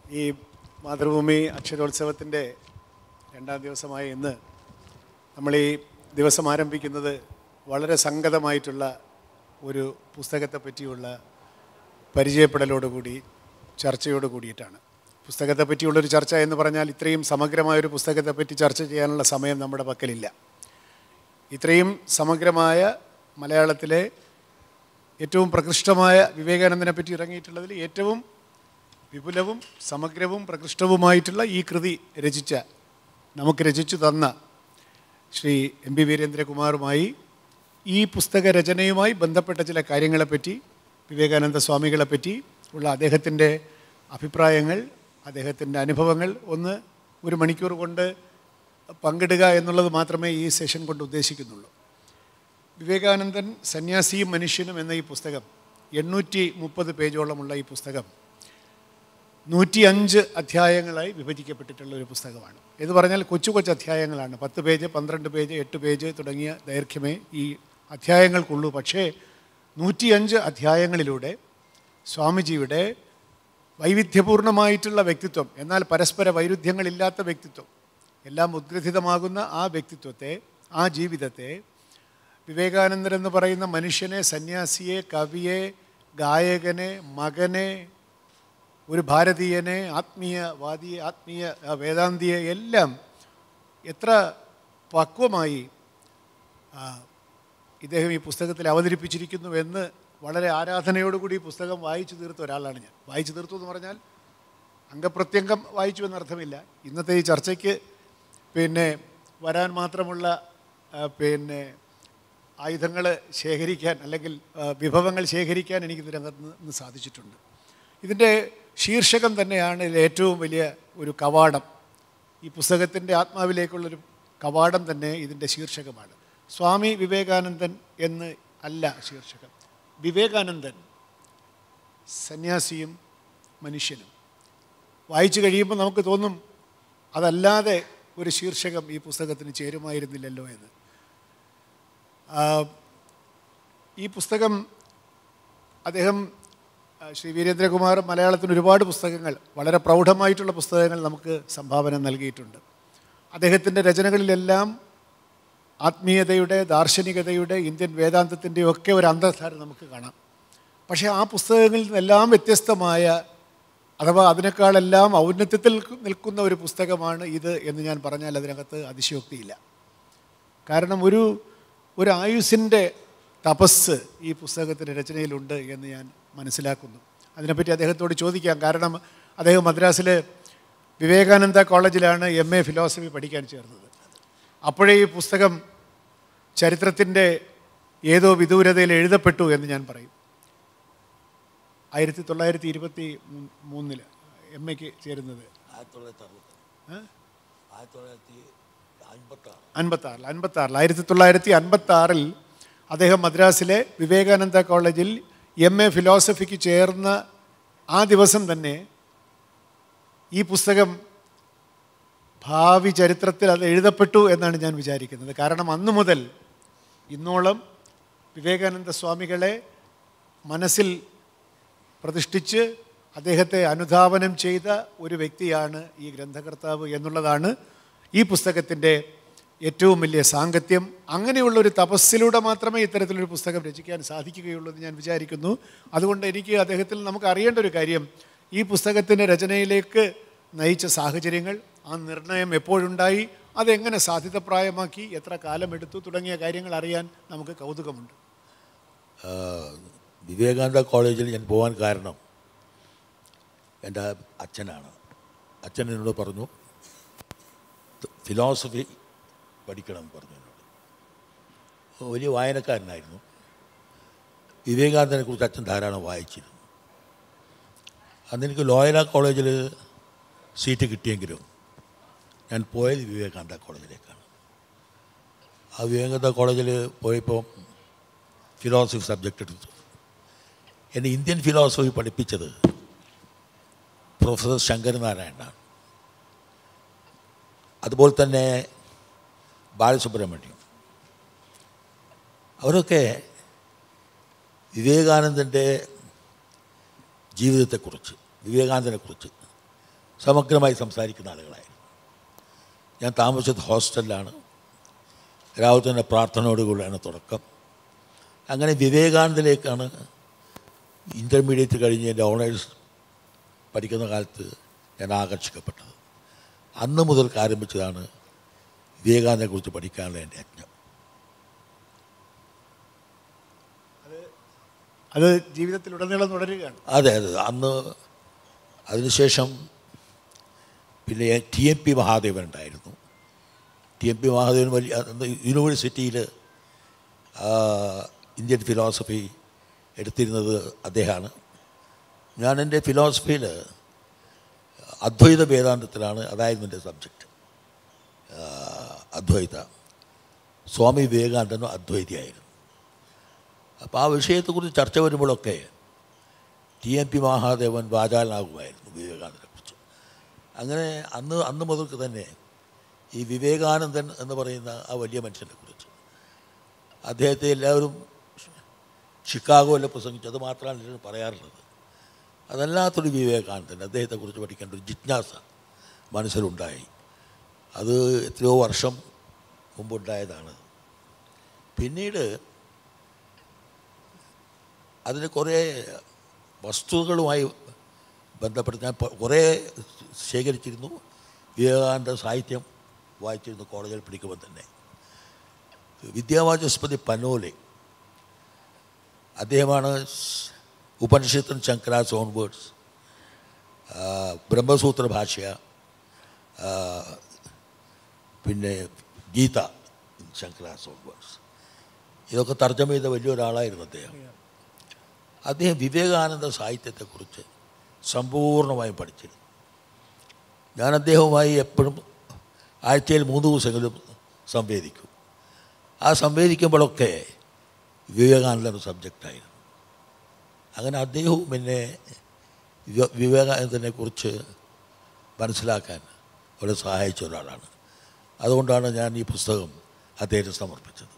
ഈ മാതൃഭൂമി അക്ഷരോത്സവത്തിൻ്റെ രണ്ടാം ദിവസമായ ഇന്ന് നമ്മൾ ഈ ദിവസം ആരംഭിക്കുന്നത് വളരെ സംഗതമായിട്ടുള്ള ഒരു പുസ്തകത്തെ പറ്റിയുള്ള പരിചയപ്പെടലോടുകൂടി ചർച്ചയോട് കൂടിയിട്ടാണ് പുസ്തകത്തെ പറ്റിയുള്ളൊരു ചർച്ച എന്ന് പറഞ്ഞാൽ ഇത്രയും സമഗ്രമായൊരു പുസ്തകത്തെ പറ്റി ചർച്ച ചെയ്യാനുള്ള സമയം നമ്മുടെ പക്കലില്ല ഇത്രയും സമഗ്രമായ മലയാളത്തിലെ ഏറ്റവും പ്രകൃഷ്ടമായ വിവേകാനന്ദനെ പറ്റി ഇറങ്ങിയിട്ടുള്ളതിൽ ഏറ്റവും വിപുലവും സമഗ്രവും പ്രകൃഷ്ടവുമായിട്ടുള്ള ഈ കൃതി രചിച്ച നമുക്ക് രചിച്ചു തന്ന ശ്രീ എം പി വീരേന്ദ്രകുമാറുമായി ഈ പുസ്തക രചനയുമായി ബന്ധപ്പെട്ട ചില കാര്യങ്ങളെപ്പറ്റി വിവേകാനന്ദ സ്വാമികളെപ്പറ്റി ഉള്ള അദ്ദേഹത്തിൻ്റെ അഭിപ്രായങ്ങൾ അദ്ദേഹത്തിൻ്റെ അനുഭവങ്ങൾ ഒന്ന് ഒരു മണിക്കൂർ കൊണ്ട് പങ്കിടുക എന്നുള്ളത് മാത്രമേ ഈ സെഷൻ കൊണ്ട് ഉദ്ദേശിക്കുന്നുള്ളൂ വിവേകാനന്ദൻ സന്യാസിയും മനുഷ്യനും എന്ന ഈ പുസ്തകം എണ്ണൂറ്റി മുപ്പത് പേജോളമുള്ള ഈ പുസ്തകം നൂറ്റി അഞ്ച് അധ്യായങ്ങളായി വിഭജിക്കപ്പെട്ടിട്ടുള്ള ഒരു പുസ്തകമാണ് എന്ന് പറഞ്ഞാൽ കൊച്ചു കൊച്ചു അധ്യായങ്ങളാണ് പത്ത് പേജ് പന്ത്രണ്ട് പേജ് എട്ട് പേജ് തുടങ്ങിയ ദൈർഘ്യമേ ഈ അധ്യായങ്ങൾക്കുള്ളൂ പക്ഷേ നൂറ്റിയഞ്ച് അധ്യായങ്ങളിലൂടെ സ്വാമിജിയുടെ വൈവിധ്യപൂർണമായിട്ടുള്ള വ്യക്തിത്വം എന്നാൽ പരസ്പര വൈരുദ്ധ്യങ്ങളില്ലാത്ത വ്യക്തിത്വം എല്ലാം ഉദ്ഗ്രഥിതമാകുന്ന ആ വ്യക്തിത്വത്തെ ആ ജീവിതത്തെ വിവേകാനന്ദൻ എന്ന് പറയുന്ന മനുഷ്യനെ സന്യാസിയെ കവിയെ ഗായകനെ മകനെ ഒരു ഭാരതീയനെ ആത്മീയവാദിയെ ആത്മീയ ആ, വേദാന്തിയെ എല്ലാം എത്ര പക്വമായി ആ, ഇദ്ദേഹം ഈ പുസ്തകത്തിൽ അവതരിപ്പിച്ചിരിക്കുന്നു എന്ന് വളരെ ആരാധനയോടുകൂടി ഈ പുസ്തകം വായിച്ചു തീർത്ത ഒരാളാണ് ഞാൻ വായിച്ചു തീർത്തു എന്ന് പറഞ്ഞാൽ അംഗപ്രത്യംഗം വായിച്ചു എന്നർത്ഥമില്ല ഇന്നത്തെ ഈ ചർച്ചയ്ക്ക് പിന്നെ വരാൻ മാത്രമുള്ള ആ, പിന്നെ ആയുധങ്ങൾ ശേഖരിക്കാൻ അല്ലെങ്കിൽ ആ, വിഭവങ്ങൾ ശേഖരിക്കാൻ എനിക്ക് ഇതിനകത്ത് നിന്ന് സാധിച്ചിട്ടുണ്ട് ഇതിൻ്റെ ശീർഷകം തന്നെയാണ് ഇതിൽ ഏറ്റവും വലിയ ഒരു കവാടം ഈ പുസ്തകത്തിൻ്റെ ആത്മാവിലേക്കുള്ളൊരു കവാടം തന്നെ ഇതിൻ്റെ ശീർഷകമാണ് സ്വാമി വിവേകാനന്ദൻ എന്ന് അല്ല ശീർഷകം വിവേകാനന്ദൻ സന്യാസിയും മനുഷ്യനും വായിച്ചു കഴിയുമ്പോൾ നമുക്ക് തോന്നും അതല്ലാതെ ഒരു ശീർഷകം ഈ പുസ്തകത്തിന് ചേരുമായിരുന്നില്ലല്ലോ എന്ന് ആ, ഈ പുസ്തകം അദ്ദേഹം ആ, ശ്രീ വീരേന്ദ്രകുമാർ മലയാളത്തിന് ഒരുപാട് പുസ്തകങ്ങൾ വളരെ പ്രൗഢമായിട്ടുള്ള പുസ്തകങ്ങൾ നമുക്ക് സംഭാവന നൽകിയിട്ടുണ്ട് അദ്ദേഹത്തിൻ്റെ രചനകളിലെല്ലാം ആത്മീയതയുടെ ദാർശനികതയുടെ ഇന്ത്യൻ വേദാന്തത്തിൻ്റെ ഒക്കെ ഒരു അന്തർധാര നമുക്ക് കാണാം പക്ഷേ ആ പുസ്തകങ്ങളിൽ നിന്നെല്ലാം വ്യത്യസ്തമായ അഥവാ അതിനേക്കാളെല്ലാം ഔന്നത്യത്തിൽ നിൽക്കുന്ന ഒരു പുസ്തകമാണ് ഇത് എന്ന് ഞാൻ പറഞ്ഞാൽ അതിനകത്ത് അതിശയോക്തിയില്ല കാരണം ഒരു ഒരു ആയുസിൻ്റെ തപസ് ഈ പുസ്തകത്തിൻ്റെ രചനയിലുണ്ട് എന്ന് ഞാൻ മനസ്സിലാക്കുന്നു അതിനെപ്പറ്റി അദ്ദേഹത്തോട് ചോദിക്കാം കാരണം അദ്ദേഹം മദ്രാസിൽ വിവേകാനന്ദ കോളേജിലാണ് എം എ ഫിലോസഫി പഠിക്കാൻ ചേർന്നത് അപ്പോഴേ ഈ പുസ്തകം ചരിത്രത്തിൻ്റെ ഏതോ വിദൂരതയിൽ എഴുതപ്പെട്ടു എന്ന് ഞാൻ പറയും ആയിരത്തി തൊള്ളായിരത്തി ഇരുപത്തി മൂന്നില് എം എക്ക് ചേരുന്നത് ആയിരത്തി തൊള്ളായിരത്തി അറുപത്തി ഏ? ആയിരത്തി തൊള്ളായിരത്തി അൻപത്തി ആറ് അൻപത്താറിൽ അൻപത്താറിൽ ആയിരത്തി തൊള്ളായിരത്തി അൻപത്താറിൽ അദ്ദേഹം മദ്രാസിലെ വിവേകാനന്ദ കോളേജിൽ എം എ ഫിലോസഫിക്ക് ചേർന്ന ആ ദിവസം തന്നെ ഈ പുസ്തകം ഭാവി ചരിത്രത്തിൽ അത് എഴുതപ്പെട്ടു എന്നാണ് ഞാൻ വിചാരിക്കുന്നത് കാരണം അന്നു മുതൽ ഇന്നോളം വിവേകാനന്ദ സ്വാമികളെ മനസ്സിൽ പ്രതിഷ്ഠിച്ച് അദ്ദേഹത്തെ അനുധാവനം ചെയ്ത ഒരു വ്യക്തിയാണ് ഈ ഗ്രന്ഥകർത്താവ് എന്നുള്ളതാണ് ഈ പുസ്തകത്തിൻ്റെ ഏറ്റവും വലിയ സാങ്കത്യം അങ്ങനെയുള്ള ഒരു തപസ്സിലൂടെ മാത്രമേ ഇത്തരത്തിലൊരു പുസ്തകം രചിക്കാൻ സാധിക്കുകയുള്ളൂ എന്ന് ഞാൻ വിചാരിക്കുന്നു അതുകൊണ്ട് എനിക്ക് അദ്ദേഹത്തിൽ നമുക്ക് അറിയേണ്ട ഒരു കാര്യം ഈ പുസ്തകത്തിൻ്റെ രചനയിലേക്ക് നയിച്ച സാഹചര്യങ്ങൾ ആ നിർണയം എപ്പോഴുണ്ടായി അതെങ്ങനെ സാധ്യതപ്രായമാക്കി എത്ര കാലമെടുത്തു തുടങ്ങിയ കാര്യങ്ങൾ അറിയാൻ നമുക്ക് കൗതുകമുണ്ട് ആ, വിവേകാനന്ദ കോളേജിൽ ഞാൻ പോകാൻ കാരണം എൻ്റെ അച്ഛനാണ് അച്ഛൻ എന്നോട് പറഞ്ഞു ഫിലോസഫി പഠിക്കണം എന്ന് പറഞ്ഞു എന്നോട് വലിയ വായനക്കാരനായിരുന്നു വിവേകാനന്ദനെ കുറിച്ച് അച്ഛൻ ധാരാളം വായിച്ചിരുന്നു അന്ന് എനിക്ക് ലോയല കോളേജിൽ സീറ്റ് കിട്ടിയെങ്കിലും ഞാൻ പോയത് വിവേകാനന്ദ കോളേജിലേക്കാണ് ആ വിവേകാനന്ദ കോളേജിൽ പോയപ്പോൾ ഫിലോസഫി സബ്ജക്റ്റ് എടുത്തു എന്നെ ഇന്ത്യൻ ഫിലോസഫി പഠിപ്പിച്ചത് പ്രൊഫസർ ശങ്കരനാരായണനാണ് അതുപോലെ തന്നെ ബാലസുബ്രഹ്മണ്യം അവരൊക്കെ വിവേകാനന്ദൻ്റെ ജീവിതത്തെക്കുറിച്ച് വിവേകാനന്ദനെക്കുറിച്ച് സമഗ്രമായി സംസാരിക്കുന്ന ആളുകളായിരുന്നു ഞാൻ താമസിച്ചത് ഹോസ്റ്റലിലാണ് രാവിലെ തന്നെ പ്രാർത്ഥനയോടുകൂടിയാണ് തുടക്കം അങ്ങനെ വിവേകാനന്ദയിലേക്കാണ് ഇൻ്റർമീഡിയറ്റ് കഴിഞ്ഞ് എൻ്റെ ഓണേഴ്സ് പഠിക്കുന്ന കാലത്ത് ഞാൻ ആകർഷിക്കപ്പെട്ടത് അന്ന് മുതൽക്ക് ആരംഭിച്ചതാണ് വിവേകാനന്ദനെക്കുറിച്ച് പഠിക്കാനുള്ള എൻ്റെ യജ്ഞം അത് ജീവിതത്തിലുടനീളം തുടരുകയാണ് അതെ അതെ അന്ന് അതിനുശേഷം പിന്നെ ടി എം പി മഹാദേവൻ ഉണ്ടായിരുന്നു ടി എം പി മഹാദേവൻ വലിയ അന്ന് യൂണിവേഴ്സിറ്റിയിൽ ഇന്ത്യൻ ഫിലോസഫി എടുത്തിരുന്നത് അദ്ദേഹമാണ് ഞാൻ എൻ്റെ ഫിലോസഫിയിൽ അദ്വൈത വേദാന്തത്തിലാണ് അതായിരുന്നു എൻ്റെ സബ്ജക്റ്റ് അദ്വൈത സ്വാമി വിവേകാനന്ദനും അദ്വൈതിയായിരുന്നു അപ്പോൾ ആ വിഷയത്തെക്കുറിച്ച് ചർച്ച വരുമ്പോഴൊക്കെ ടി എം പി മഹാദേവൻ വാചാലനാകുമായിരുന്നു വിവേകാനന്ദനെക്കുറിച്ച് അങ്ങനെ അന്ന് അന്ന് മുതൽക്ക് തന്നെ ഈ വിവേകാനന്ദൻ എന്ന് പറയുന്ന ആ വലിയ മനുഷ്യനെ കുറിച്ച് അദ്ദേഹത്തെ എല്ലാവരും ഷിക്കാഗോയിൽ പ്രസംഗിച്ചു അത് മാത്രമാണ് എല്ലാവരും പറയാറുള്ളത് അതല്ലാത്തൊരു വിവേകാനന്ദൻ അദ്ദേഹത്തെക്കുറിച്ച് പഠിക്കേണ്ട ഒരു ജിജ്ഞാസ മനസ്സിലുണ്ടായി അത് എത്രയോ വർഷം മുമ്പുണ്ടായതാണ് പിന്നീട് അതിന് കുറേ വസ്തുതകളുമായി ബന്ധപ്പെട്ട് ഞാൻ പ- കുറേ ശേഖരിച്ചിരുന്നു വിവേകാനന്ദ സാഹിത്യം വായിച്ചിരുന്നു കോളേജിൽ പഠിക്കുമ്പോൾ തന്നെ വിദ്യാവാചസ്പതി പനോലെ അദ്ദേഹമാണ് സ് ഉപനിഷത്തും ശങ്കരാസ് ഓൺ വേർഡ്സ് ബ്രഹ്മസൂത്ര ഭാഷ ആ, പിന്നെ ഗീത ശങ്കരാസ് ഓൺ വേർഡ്സ് ഇതൊക്കെ തർജ്ജമ ചെയ്ത വലിയൊരാളായിരുന്നു അദ്ദേഹം അദ്ദേഹം വിവേകാനന്ദ സാഹിത്യത്തെക്കുറിച്ച് സമ്പൂർണ്ണമായും പഠിച്ചിരുന്നു ഞാൻ അദ്ദേഹവുമായി എപ്പോഴും ആഴ്ചയിൽ മൂന്ന് ദിവസങ്ങളും സംവേദിക്കും ആ സംവേദിക്കുമ്പോഴൊക്കെ വിവേകാനന്ദൻ്റെ സബ്ജക്റ്റായിരുന്നു അങ്ങനെ അദ്ദേഹവും എന്നെ വിവേ- വിവേകാനന്ദനെക്കുറിച്ച് മനസ്സിലാക്കാൻ വളരെ സഹായിച്ച ഒരാളാണ് അതുകൊണ്ടാണ് ഞാൻ ഈ പുസ്തകം അദ്ദേഹത്തിന് സമർപ്പിച്ചത്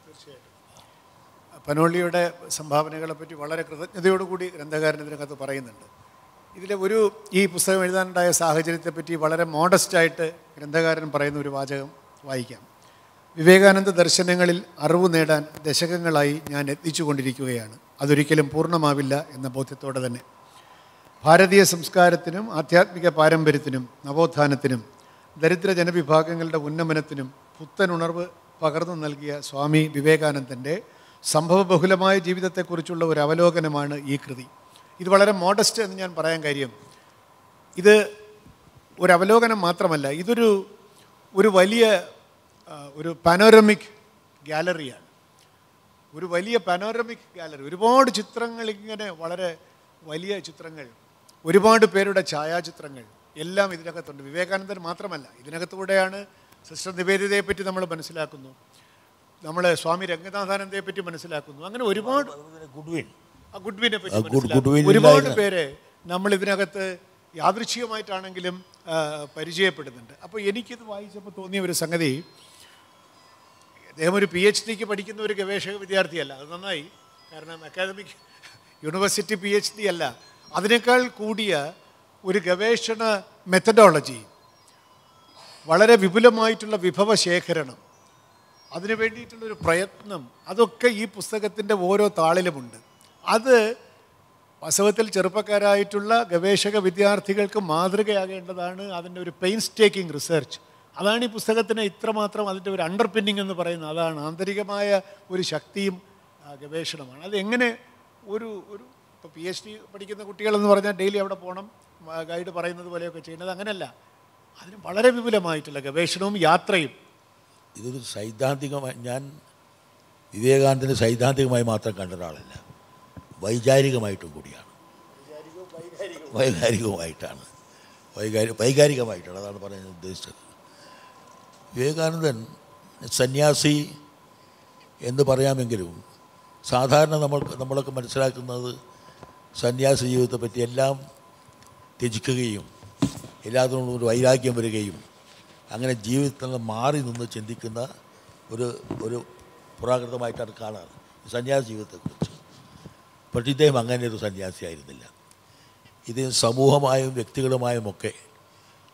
പനോളിയുടെ സംഭാവനകളെ പറ്റി വളരെ കൃതജ്ഞതയോടുകൂടി ഗ്രന്ഥകാരൻ ഇതിനകത്ത് പറയുന്നുണ്ട് ഇതിലെ ഒരു ഈ പുസ്തകം എഴുതാനുണ്ടായ സാഹചര്യത്തെപ്പറ്റി വളരെ മോഡസ്റ്റായിട്ട് ഗ്രന്ഥകാരൻ പറയുന്ന ഒരു വാചകം വായിക്കാം വിവേകാനന്ദ ദർശനങ്ങളിൽ അറിവ് നേടാൻ ദശകങ്ങളായി ഞാൻ എത്തിച്ചുകൊണ്ടിരിക്കുകയാണ് അതൊരിക്കലും പൂർണ്ണമാവില്ല എന്ന ബോധ്യത്തോടെ തന്നെ ഭാരതീയ സംസ്കാരത്തിനും ആധ്യാത്മിക പാരമ്പര്യത്തിനും നവോത്ഥാനത്തിനും ദരിദ്ര ജനവിഭാഗങ്ങളുടെ ഉന്നമനത്തിനും പുത്തനുണർവ് പകർന്നു നൽകിയ സ്വാമി വിവേകാനന്ദൻ്റെ സംഭവബഹുലമായ ജീവിതത്തെക്കുറിച്ചുള്ള ഒരു അവലോകനമാണ് ഈ കൃതി ഇത് വളരെ മോഡസ്റ്റ് എന്ന് ഞാൻ പറയാൻ കാര്യം ഇത് ഒരു അവലോകനം മാത്രമല്ല ഇതൊരു ഒരു വലിയ ആ, ഒരു പാനോറമിക് ഗാലറിയാണ് ഒരു വലിയ പാനോറമിക് ഗാലറി ഒരുപാട് ചിത്രങ്ങൾ ഇങ്ങനെ വളരെ വലിയ ചിത്രങ്ങൾ ഒരുപാട് പേരുടെ ഛായാചിത്രങ്ങൾ എല്ലാം ഇതിനകത്തുണ്ട് വിവേകാനന്ദൻ മാത്രമല്ല ഇതിനകത്തൂടെയാണ് സിസ്റ്റർ നിവേദിതയെ പറ്റി നമ്മൾ മനസ്സിലാക്കുന്നു നമ്മൾ സ്വാമി രംഗനാഥാനന്ദയെ പറ്റി മനസ്സിലാക്കുന്നു അങ്ങനെ ഒരുപാട് ഗുഡ്വിൻ ആ ഗുഡ്വിനെ പറ്റി ആ ഗുഡ്- മനസ്സിലാക്കുന്നു. ഗുഡ്വിൻ ഒരുപാട് ഇല്ലായ്മ. പേരെ നമ്മൾ ഇതിനകത്ത് യാദൃച്ഛികമായിട്ടാണെങ്കിലും ആ, പരിചയപ്പെടുന്നുണ്ട് അപ്പോൾ എനിക്കിത് വായിച്ചപ്പോൾ തോന്നിയ ഒരു സംഗതി അദ്ദേഹം ഒരു പി എച്ച് ഡിക്ക് പഠിക്കുന്ന ഒരു ഗവേഷക വിദ്യാർത്ഥിയല്ല അത് നന്നായി കാരണം academic university P H D അല്ല അതിനേക്കാൾ കൂടിയ ഒരു ഗവേഷണ മെത്തഡോളജി വളരെ വിപുലമായിട്ടുള്ള വിഭവശേഖരണം അതിനു വേണ്ടിയിട്ടുള്ളൊരു പ്രയത്നം അതൊക്കെ ഈ പുസ്തകത്തിൻ്റെ ഓരോ താളിലുമുണ്ട് അത് വാസ്തവത്തിൽ ചെറുപ്പക്കാരായിട്ടുള്ള ഗവേഷക വിദ്യാർത്ഥികൾക്ക് മാതൃകയാകേണ്ടതാണ് അതിൻ്റെ ഒരു പെയിൻസ് ടേക്കിംഗ് റിസർച്ച് അതാണ് ഈ പുസ്തകത്തിന് ഇത്രമാത്രം അതിൻ്റെ ഒരു അണ്ടർ പിന്നിങ് എന്ന് പറയുന്നത് അതാണ് ആന്തരികമായ ഒരു ശക്തിയും ആ, ഗവേഷണമാണ് അത് എങ്ങനെ ഒരു ഒരു ഇപ്പോൾ പി എച്ച് ഡി പഠിക്കുന്ന കുട്ടികളെന്ന് പറഞ്ഞാൽ ഡെയിലി അവിടെ പോകണം ഗൈഡ് പറയുന്നത് പോലെയൊക്കെ ചെയ്യുന്നത് അങ്ങനെയല്ല അതിന് വളരെ വിപുലമായിട്ടുള്ള ഗവേഷണവും യാത്രയും ഇതൊരു സൈദ്ധാന്തികമായി ഞാൻ വിവേകാനന്ദനെ സൈദ്ധാന്തികമായി മാത്രം കണ്ട ഒരാളല്ല വൈചാരികമായിട്ടും കൂടിയാണ് വൈകാരികവുമായിട്ടാണ് വൈകാരി വൈകാരികമായിട്ടാണ് അതാണ് പറയാൻ ഞാൻ ഉദ്ദേശിച്ചത് വിവേകാനന്ദൻ സന്യാസി എന്ന് പറയാമെങ്കിലും സാധാരണ നമ്മൾ നമ്മളൊക്കെ മനസ്സിലാക്കുന്നത് സന്യാസി ജീവിതത്തെ പറ്റി എല്ലാം ത്യജിക്കുകയും എല്ലാത്തിനോടും ഒരു വൈരാഗ്യം വരികയും അങ്ങനെ ജീവിതത്തിൽ നിന്ന് മാറി നിന്ന് ചിന്തിക്കുന്ന ഒരു ഒരു പുരാകൃതമായിട്ടാണ് കാണാറ് ഈ സന്യാസ ജീവിതത്തെക്കുറിച്ച് പക്ഷേ ഇദ്ദേഹം അങ്ങനെ ഒരു സന്യാസിയായിരുന്നില്ല ഇത് സമൂഹമായും വ്യക്തികളുമായും ഒക്കെ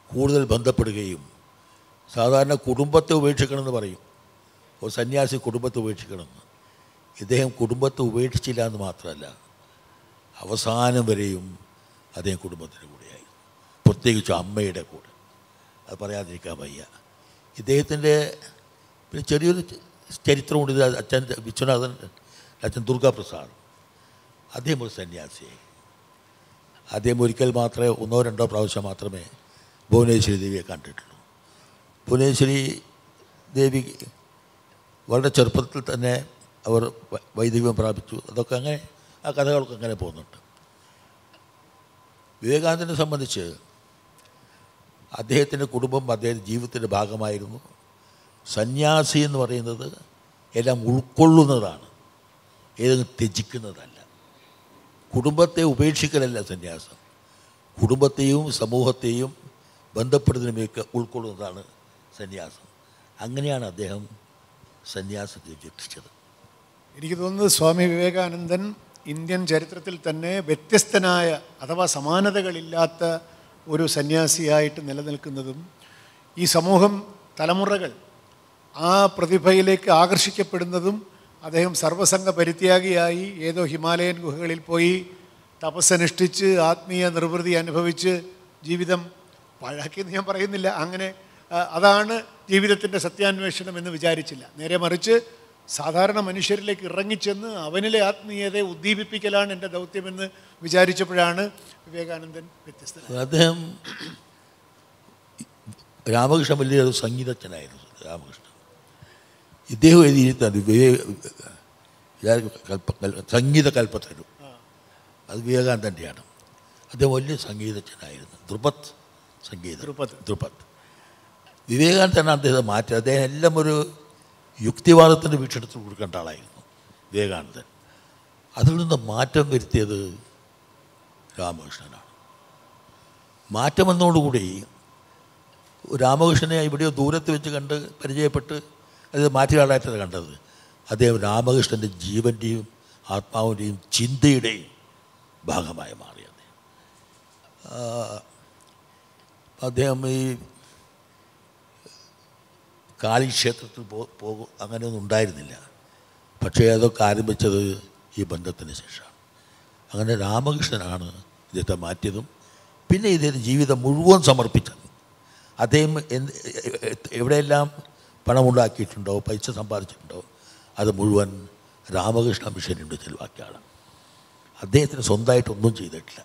കൂടുതൽ ബന്ധപ്പെടുകയും സാധാരണ കുടുംബത്തെ ഉപേക്ഷിക്കണമെന്ന് പറയും ഒരു സന്യാസി കുടുംബത്തെ ഉപേക്ഷിക്കണമെന്ന് ഇദ്ദേഹം കുടുംബത്തെ ഉപേക്ഷിച്ചില്ല എന്ന് മാത്രമല്ല അവസാനം വരെയും അദ്ദേഹം കുടുംബത്തിൻ്റെ കൂടെയായി പ്രത്യേകിച്ച് അമ്മയുടെ കൂടെ അത് പറയാതിരിക്കാൻ വയ്യ ഇദ്ദേഹത്തിൻ്റെ പിന്നെ ചെറിയൊരു ചരിത്രമുണ്ട് ഇത് അച്ഛൻ വിശ്വനാഥൻ അച്ഛൻ ദുർഗാപ്രസാദ് അദ്ദേഹം ഒരു സന്യാസിയായി അദ്ദേഹം ഒരിക്കൽ മാത്രമേ ഒന്നോ രണ്ടോ പ്രാവശ്യം മാത്രമേ ഭുവനേശ്വരി ദേവിയെ കണ്ടിട്ടുള്ളൂ ഭുവനേശ്വരി ദേവി വളരെ ചെറുപ്പത്തിൽ തന്നെ അവർ വ- വൈദികം പ്രാപിച്ചു അതൊക്കെ അങ്ങനെ ആ കഥകളൊക്കെ അങ്ങനെ പോകുന്നുണ്ട് വിവേകാനന്ദനെ സംബന്ധിച്ച് അദ്ദേഹത്തിൻ്റെ കുടുംബം അദ്ദേഹത്തിൻ്റെ ജീവിതത്തിൻ്റെ ഭാഗമായിരുന്നു സന്യാസി എന്ന് പറയുന്നത് എല്ലാം ഉൾക്കൊള്ളുന്നതാണ് ഏതെങ്കിലും ത്യജിക്കുന്നതല്ല കുടുംബത്തെ ഉപേക്ഷിക്കലല്ല സന്യാസം കുടുംബത്തെയും സമൂഹത്തെയും ബന്ധപ്പെടുന്നതിനുമൊക്കെ ഉൾക്കൊള്ളുന്നതാണ് സന്യാസം അങ്ങനെയാണ് അദ്ദേഹം സന്യാസത്തെ രക്ഷിച്ചത് എനിക്ക് തോന്നുന്നത് സ്വാമി വിവേകാനന്ദൻ ഇന്ത്യൻ ചരിത്രത്തിൽ തന്നെ വ്യത്യസ്തനായ അഥവാ സമാനതകളില്ലാത്ത ഒരു സന്യാസിയായിട്ട് നിലനിൽക്കുന്നതും ഈ സമൂഹം തലമുറകൾ ആ പ്രതിഭയിലേക്ക് ആകർഷിക്കപ്പെടുന്നതും അദ്ദേഹം സർവസംഘ പരിത്യാഗിയായി ഏതോ ഹിമാലയൻ ഗുഹകളിൽ പോയി തപസ്സനുഷ്ഠിച്ച് ആത്മീയ നിർവൃതി അനുഭവിച്ച് ജീവിതം പാഴാക്കിയെന്ന് ഞാൻ പറയുന്നില്ല അങ്ങനെ ആ, അതാണ് ജീവിതത്തിൻ്റെ സത്യാന്വേഷണം എന്ന് വിചാരിച്ചില്ല നേരെ മറിച്ച് സാധാരണ മനുഷ്യരിലേക്ക് ഇറങ്ങിച്ചെന്ന് അവനിലെ ആത്മീയതയെ ഉദ്ദീപിപ്പിക്കലാണ് എൻ്റെ ദൗത്യമെന്ന് വിചാരിച്ചപ്പോഴാണ് വിവേകാനന്ദൻ വ്യത്യസ്തനായത് അദ്ദേഹം രാമകൃഷ്ണൻ വലിയൊരു സംഗീതജ്ഞനായിരുന്നു രാമകൃഷ്ണൻ ഇദ്ദേഹം എഴുതിയിരുത്താണ് വിവേക കൽപ്പ കൽ- സംഗീത കൽപ്പത്തരു അത് വിവേകാനന്ദൻ്റെയാണ് അദ്ദേഹം വലിയ സംഗീതജ്ഞനായിരുന്നു ധ്രുപത് സംഗീതം ധ്രുപദ്. ധ്രുപത് വിവേകാനന്ദനാണ് അദ്ദേഹത്തെ മാറ്റി അദ്ദേഹം എല്ലാം ഒരു യുക്തിവാദത്തിൻ്റെ വീക്ഷണത്തിൽ കൊടുക്കേണ്ട ആളായിരുന്നു വിവേകാനന്ദൻ അതിൽ നിന്ന് മാറ്റം വരുത്തിയത് രാമകൃഷ്ണനാണ് മാറ്റം വന്നതോടുകൂടി രാമകൃഷ്ണനെ എവിടെയോ ദൂരത്ത് വെച്ച് കണ്ട് പരിചയപ്പെട്ട് അത് മാറ്റിയ ആളായിട്ടാണ് കണ്ടത് അദ്ദേഹം രാമകൃഷ്ണൻ്റെ ജീവൻ്റെയും ആത്മാവിൻ്റെയും ചിന്തയുടെയും ഭാഗമായി മാറി അദ്ദേഹം ആ, അദ്ദേഹം ഈ കാളിക്ഷേത്രത്തിൽ പോ പോകും അങ്ങനെയൊന്നും ഉണ്ടായിരുന്നില്ല പക്ഷേ അതൊക്കെ ആരംഭിച്ചത് ഈ ബന്ധത്തിന് ശേഷമാണ് അങ്ങനെ രാമകൃഷ്ണനാണ് ഇദ്ദേഹത്തെ മാറ്റിയതും പിന്നെ ഇദ്ദേഹത്തെ ജീവിതം മുഴുവൻ സമർപ്പിച്ചത് അദ്ദേഹം എന്ത് എവിടെയെല്ലാം പണമുണ്ടാക്കിയിട്ടുണ്ടോ പൈസ സമ്പാദിച്ചിട്ടുണ്ടോ അത് മുഴുവൻ രാമകൃഷ്ണ മിഷനുണ്ട് ചെലവാക്കിയ ആളാണ് അദ്ദേഹത്തിന് സ്വന്തമായിട്ടൊന്നും ചെയ്തിട്ടില്ല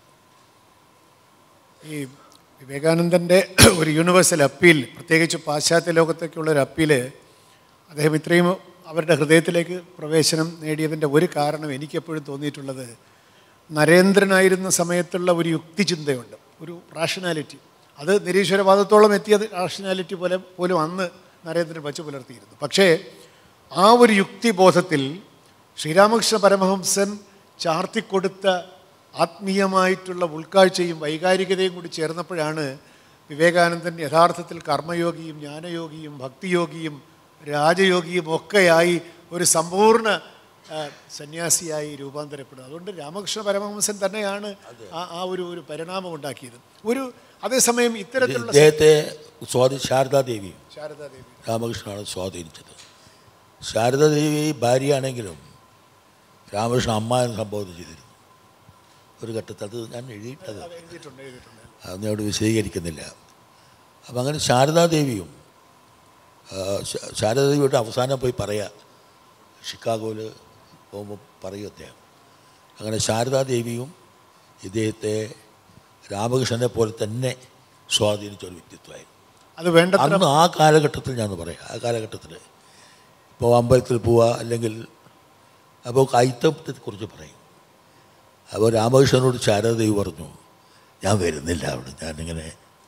ഈ വിവേകാനന്ദൻ്റെ ഒരു യൂണിവേഴ്സൽ അപ്പീൽ പ്രത്യേകിച്ച് പാശ്ചാത്യ ലോകത്തേക്കുള്ള ഒരു അപ്പീൽ അദ്ദേഹം ഇത്രയും അവരുടെ ഹൃദയത്തിലേക്ക് പ്രവേശനം നേടിയതിൻ്റെ ഒരു കാരണം എനിക്കെപ്പോഴും തോന്നിയിട്ടുള്ളത് നരേന്ദ്രനായിരുന്ന സമയത്തുള്ള ഒരു യുക്തിചിന്തയുണ്ട് ഒരു റാഷണാലിറ്റി അത് നിരീശ്വരവാദത്തോളം എത്തിയത് റാഷണാലിറ്റി പോലെ പോലും അന്ന് നരേന്ദ്രൻ വച്ചു പുലർത്തിയിരുന്നു പക്ഷേ ആ ഒരു യുക്തിബോധത്തിൽ ശ്രീരാമകൃഷ്ണ പരമഹംസൻ ചാർത്തിക്കൊടുത്ത ആത്മീയമായിട്ടുള്ള ഉൾക്കാഴ്ചയും വൈകാരികതയും കൂടി ചേർന്നപ്പോഴാണ് വിവേകാനന്ദൻ യഥാർത്ഥത്തിൽ കർമ്മയോഗിയും ജ്ഞാനയോഗിയും ഭക്തിയോഗിയും രാജയോഗിയും ഒക്കെയായി ഒരു സമ്പൂർണ്ണ ആ, സന്യാസിയായി രൂപാന്തരപ്പെടുന്നത് അതുകൊണ്ട് രാമകൃഷ്ണ പരമഹംസൻ തന്നെയാണ് ആ ആ ഒരു ഒരു പരിണാമം ഉണ്ടാക്കിയത് ഒരു അതേസമയം ഇത്തരത്തിലുള്ള ഇദ്ദേഹത്തെ സ്വാധീ ശാരദാദേവിയും ശാരദാദേവി രാമകൃഷ്ണനാണ് സ്വാധീനിച്ചത് ശാരദാദേവി ഭാര്യയാണെങ്കിലും രാമകൃഷ്ണൻ അമ്മ എന്ന് സംബോധന ചെയ്തിരുന്നു ഒരു ഘട്ടത്തിൽ അത് ഞാൻ എഴുതിയിട്ടത് അത് എഴുതിയിട്ടുണ്ട് എഴുതിയിട്ടുണ്ട് അതൊന്നും അവിടെ വിശദീകരിക്കുന്നില്ല അപ്പം അങ്ങനെ ശാരദാദേവിയും ആ, ശ- ശാരദാദേവിയുടെ അവസാനം പോയി പറയുക ഷിക്കാഗോയിൽ പോകുമ്പോൾ പറയും അദ്ദേഹം അങ്ങനെ ശാരദാദേവിയും ഇദ്ദേഹത്തെ രാമകൃഷ്ണനെ പോലെ തന്നെ സ്വാധീനിച്ച ഒരു വ്യക്തിത്വമായിരുന്നു അത് വേണ്ടത്ര അന്ന് ആ കാലഘട്ടത്തിൽ ഞാൻ പറയാം ആ കാലഘട്ടത്തിൽ ഇപ്പോൾ അമ്പലത്തിൽ പോവുക അല്ലെങ്കിൽ അപ്പോൾ കൈത്തത്തെക്കുറിച്ച് പറയും അപ്പോൾ രാമകൃഷ്ണനോട് ശാരദദേവി പറഞ്ഞു ഞാൻ വരുന്നില്ല അവിടെ ഞാനിങ്ങനെ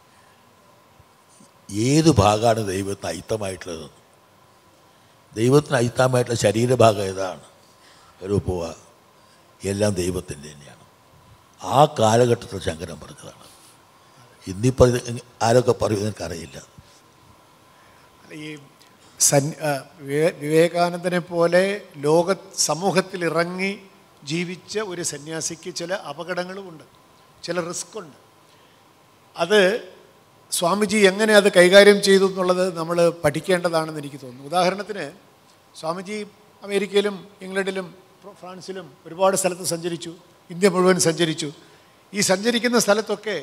ഏത് ഭാഗമാണ് ദൈവത്തിന് അയിത്തമായിട്ടുള്ളത് ദൈവത്തിന് അയിത്തമായിട്ടുള്ള ശരീരഭാഗം ഏതാണ് ഒരു പോവുക എല്ലാം ദൈവത്തിൻ്റെ തന്നെയാണ് ആ കാലഘട്ടത്തിൽ ശങ്കരൻ പറഞ്ഞതാണ് ഇന്നിപ്പോൾ ഇത് ആരൊക്കെ പറയും എനിക്കറിയില്ല ഈ സൻ ആ, വിവേ- വിവേകാനന്ദനെ പോലെ ലോക സമൂഹത്തിൽ ഇറങ്ങി ജീവിച്ച ഒരു സന്യാസിക്ക് ചില അപകടങ്ങളുമുണ്ട് ചില റിസ്ക് ഉണ്ട് അത് സ്വാമിജി എങ്ങനെ അത് കൈകാര്യം ചെയ്തു എന്നുള്ളത് നമ്മൾ പഠിക്കേണ്ടതാണെന്ന് എനിക്ക് തോന്നുന്നു ഉദാഹരണത്തിന് സ്വാമിജി അമേരിക്കയിലും ഇംഗ്ലണ്ടിലും ഫ്ര- ഫ്രാൻസിലും ഒരുപാട് സ്ഥലത്ത് സഞ്ചരിച്ചു ഇന്ത്യ മുഴുവൻ സഞ്ചരിച്ചു ഈ സഞ്ചരിക്കുന്ന സ്ഥലത്തൊക്കെ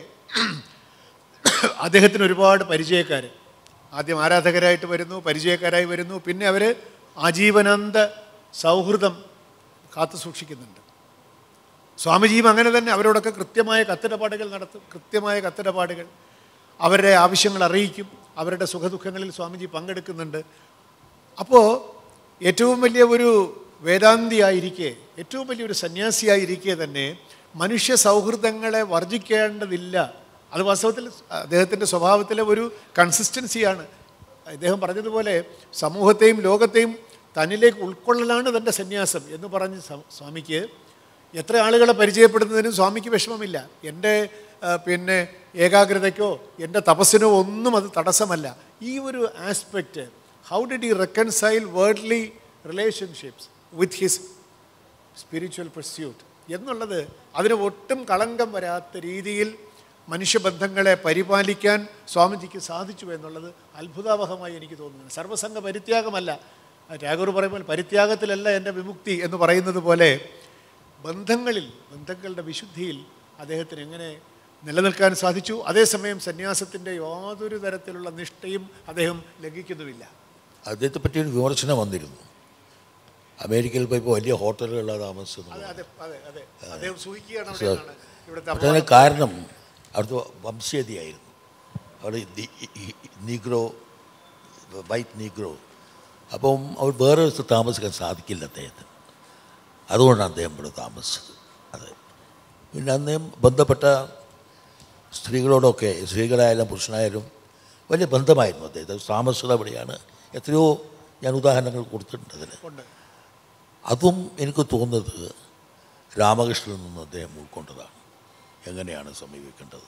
അദ്ദേഹത്തിന് ഒരുപാട് പരിചയക്കാർ ആദ്യം ആരാധകരായിട്ട് വരുന്നു പരിചയക്കാരായി വരുന്നു പിന്നെ അവർ ആജീവനാന്ത സൗഹൃദം കാത്തു സൂക്ഷിക്കുന്നുണ്ട് സ്വാമിജിയും അങ്ങനെ തന്നെ അവരോടൊക്കെ കൃത്യമായ കത്തിടപാടുകൾ നടത്തും കൃത്യമായ കത്തിടപാടുകൾ അവരുടെ ആവശ്യങ്ങൾ അറിയിക്കും അവരുടെ സുഖദുഃഖങ്ങളിൽ സ്വാമിജി പങ്കെടുക്കുന്നുണ്ട് അപ്പോൾ ഏറ്റവും വലിയ ഒരു വേദാന്തിയായിരിക്കെ ഏറ്റവും വലിയൊരു സന്യാസിയായിരിക്കെ തന്നെ മനുഷ്യ സൗഹൃദങ്ങളെ വർജിക്കേണ്ടതില്ല അത് വാസ്തവത്തിൽ അദ്ദേഹത്തിൻ്റെ സ്വഭാവത്തിലെ ഒരു കൺസിസ്റ്റൻസിയാണ് അദ്ദേഹം പറഞ്ഞതുപോലെ സമൂഹത്തെയും ലോകത്തെയും തന്നിലേക്ക് ഉൾക്കൊള്ളലാണ് തൻ്റെ സന്യാസം എന്ന് പറഞ്ഞ് സ്വാ- സ്വാമിക്ക് എത്ര ആളുകളെ പരിചയപ്പെടുന്നതിനും സ്വാമിക്ക് വിഷമമില്ല എൻ്റെ ആ, പിന്നെ ഏകാഗ്രതയ്ക്കോ എൻ്റെ തപസ്സിനോ ഒന്നും അത് തടസ്സമല്ല ഈ ഒരു aspect how did he reconcile worldly relationships with his spiritual pursuit എന്നുള്ളത് അതിന് ഒട്ടും കളങ്കം വരാത്ത രീതിയിൽ മനുഷ്യബന്ധങ്ങളെ പരിപാലിക്കാൻ സ്വാമിജിക്ക് സാധിച്ചു എന്നുള്ളത് അത്ഭുതാവഹമായി എനിക്ക് തോന്നുന്നു സർവസംഘ പരിത്യാഗമല്ല ടാഗോർ പറയുമ്പോൾ പരിത്യാഗത്തിലല്ല എൻ്റെ വിമുക്തി എന്ന് പറയുന്നത് പോലെ ബന്ധങ്ങളിൽ ബന്ധങ്ങളുടെ വിശുദ്ധിയിൽ അദ്ദേഹത്തിന് എങ്ങനെ നിലനിൽക്കാൻ സാധിച്ചു അതേസമയം സന്യാസത്തിൻ്റെ യാതൊരു തരത്തിലുള്ള നിഷ്ഠയും അദ്ദേഹം ലംഘിക്കുന്നുമില്ല അദ്ദേഹത്തെ പറ്റിയൊരു വിമർശനം വന്നിരുന്നു അമേരിക്കയിൽ പോയപ്പോൾ വലിയ ഹോട്ടലുകളിലാണ് താമസിച്ചത് അതെ അതെ അതെ അതെ അദ്ദേഹം സൂഹിക്കുകയാണ് അവിടെയാണ് ഇവിടുത്തെ പക്ഷേ അതിന് കാരണം അവിടുത്തെ വംശീയതയായിരുന്നു അവിടെ ദി- ഈ- ഈ- നീഗ്രോ വൈറ്റ് നീഗ്രോ അപ്പം അവർ വേറെ ഒരു സ്ഥലത്ത് താമസിക്കാൻ സാധിക്കില്ല അദ്ദേഹത്തിന് അതുകൊണ്ടാണ് അദ്ദേഹം ഇവിടെ താമസിച്ചത് അതെ പിന്നെ അദ്ദേഹം ബന്ധപ്പെട്ട സ്ത്രീകളോടൊക്കെ സ്ത്രീകളായാലും പുരുഷനായാലും വലിയ ബന്ധമായിരുന്നു അദ്ദേഹത്തെ താമസിച്ചത് അവിടെയാണ് എത്രയോ ഞാൻ ഉദാഹരണങ്ങൾ കൊടുത്തിട്ടുണ്ട് അതിൽ ഉണ്ട് അതും എനിക്ക് തോന്നുന്നത് രാമകൃഷ്ണനിൽ നിന്ന് അദ്ദേഹം ഉൾക്കൊണ്ടതാണ് എങ്ങനെയാണ് സമീപിക്കേണ്ടത്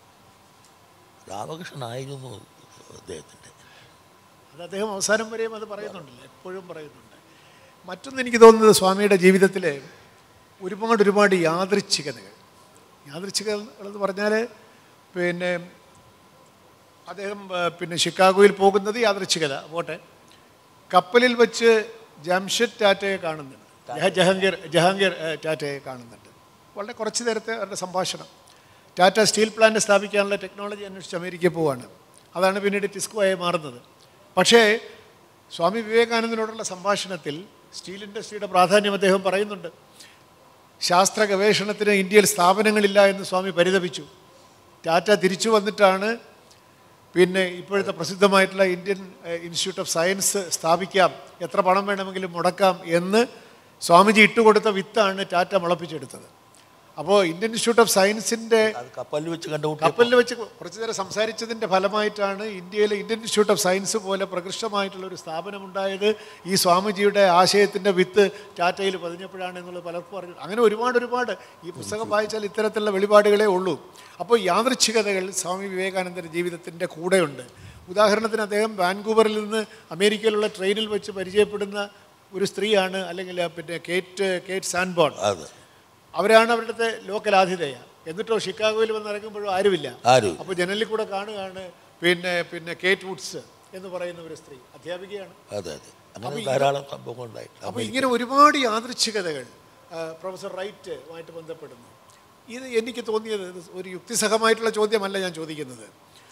രാമകൃഷ്ണനായിരുന്നു അദ്ദേഹത്തിൻ്റെ അത് അദ്ദേഹം അവസാനം വരെയും അത് പറയുന്നുണ്ടല്ലോ എപ്പോഴും പറയുന്നുണ്ട് മറ്റൊന്ന് എനിക്ക് തോന്നുന്നത് സ്വാമിയുടെ ജീവിതത്തിൽ ഒരുപാട് ഒരുപാട് യാദൃച്ഛികതകൾ യാദൃച്ഛികകൾ എന്ന് പറഞ്ഞാൽ പിന്നെ അദ്ദേഹം ആ, പിന്നെ ഷിക്കാഗോയിൽ പോകുന്നത് യാദൃച്ഛികത പോട്ടെ കപ്പലിൽ വെച്ച് ജംഷഡ് ടാറ്റയെ കാണുന്നുണ്ട് ജഹ- ജഹാംഗീർ ജഹാംഗീർ ആ, ടാറ്റയെ കാണുന്നുണ്ട് വളരെ കുറച്ച് നേരത്തെ അവരുടെ സംഭാഷണം ടാറ്റ സ്റ്റീൽ പ്ലാന്റ് സ്ഥാപിക്കാനുള്ള ടെക്നോളജി അന്വേഷിച്ച് അമേരിക്കയിൽ പോവാണ് അതാണ് പിന്നീട് ടിസ്കോയായി മാറുന്നത് പക്ഷേ സ്വാമി വിവേകാനന്ദനോടുള്ള സംഭാഷണത്തിൽ സ്റ്റീൽ ഇൻഡസ്ട്രിയുടെ പ്രാധാന്യം അദ്ദേഹം പറയുന്നുണ്ട് ശാസ്ത്ര ഗവേഷണത്തിന് ഇന്ത്യയിൽ സ്ഥാപനങ്ങളില്ല എന്ന് സ്വാമി പരിതപിച്ചു ടാറ്റ തിരിച്ചു വന്നിട്ടാണ് പിന്നെ ഇപ്പോഴത്തെ പ്രസിദ്ധമായിട്ടുള്ള Indian uh, institute of science സ്ഥാപിക്കാം എത്ര പണം വേണമെങ്കിലും മുടക്കാം എന്ന് സ്വാമിജി ഇട്ടുകൊടുത്ത വിത്താണ് ടാറ്റ മുളപ്പിച്ചെടുത്തത് അപ്പോൾ ഇന്ത്യൻ ഇൻസ്റ്റിറ്റ്യൂട്ട് ഓഫ് സയൻസിൻ്റെ അത് കപ്പലിൽ വെച്ച് കണ്ടുമുട്ടി കപ്പലിൽ വെച്ച് കുറച്ചു നേരം സംസാരിച്ചതിൻ്റെ ഫലമായിട്ടാണ് ഇന്ത്യയിലെ ഇന്ത്യൻ ഇൻസ്റ്റിറ്റ്യൂട്ട് ഓഫ് സയൻസ് പോലെ പ്രകൃഷ്ടമായിട്ടുള്ള ഒരു സ്ഥാപനമുണ്ടായത് ഈ സ്വാമിജിയുടെ ആശയത്തിൻ്റെ വിത്ത് ടാറ്റയിൽ പതിഞ്ഞപ്പോഴാണ് എന്നുള്ളത് പലർക്കും പറഞ്ഞു അങ്ങനെ ഒരുപാട് ഒരുപാട് ഈ പുസ്തകം വായിച്ചാൽ ഇത്തരത്തിലുള്ള വെളിപാടുകളേ ഉള്ളൂ അപ്പോൾ യാദൃച്ഛികതകൾ സ്വാമി വിവേകാനന്ദൻ്റെ ജീവിതത്തിൻ്റെ കൂടെയുണ്ട് ഉദാഹരണത്തിന് അദ്ദേഹം വാൻകൂവറിൽ നിന്ന് അമേരിക്കയിലുള്ള ട്രെയിനിൽ വെച്ച് പരിചയപ്പെടുന്ന ഒരു സ്ത്രീയാണ് അല്ലെങ്കിൽ പിന്നെ കേറ്റ് കേറ്റ് സാൻബോൺ അത് അവരാണ് അവരുടെ ലോക്കൽ ആതിഥേയ എന്നിട്ടോ ഷിക്കാഗോയിൽ വന്ന് ഇറങ്ങുമ്പോഴും ആരുമില്ല ആരും അപ്പോൾ ജനലിൽ കൂടെ കാണുകയാണ് പിന്നെ പിന്നെ കേറ്റ് വുഡ്സ് എന്ന് പറയുന്ന ഒരു സ്ത്രീ അധ്യാപികയാണ് അതെ അതെ അങ്ങനെ ധാരാളം സംഭവങ്ങൾ ഉണ്ടായിട്ടുണ്ട് അപ്പോൾ ഇങ്ങനെ ഒരുപാട് യാദൃച്ഛികതകൾ ആ, പ്രൊഫസർ റൈറ്റ് ആയിട്ട് ബന്ധപ്പെടുന്നു ഇത് എനിക്ക് തോന്നിയത് ഇത് ഒരു യുക്തിസഹമായിട്ടുള്ള ചോദ്യമല്ല ഞാൻ ചോദിക്കുന്നത്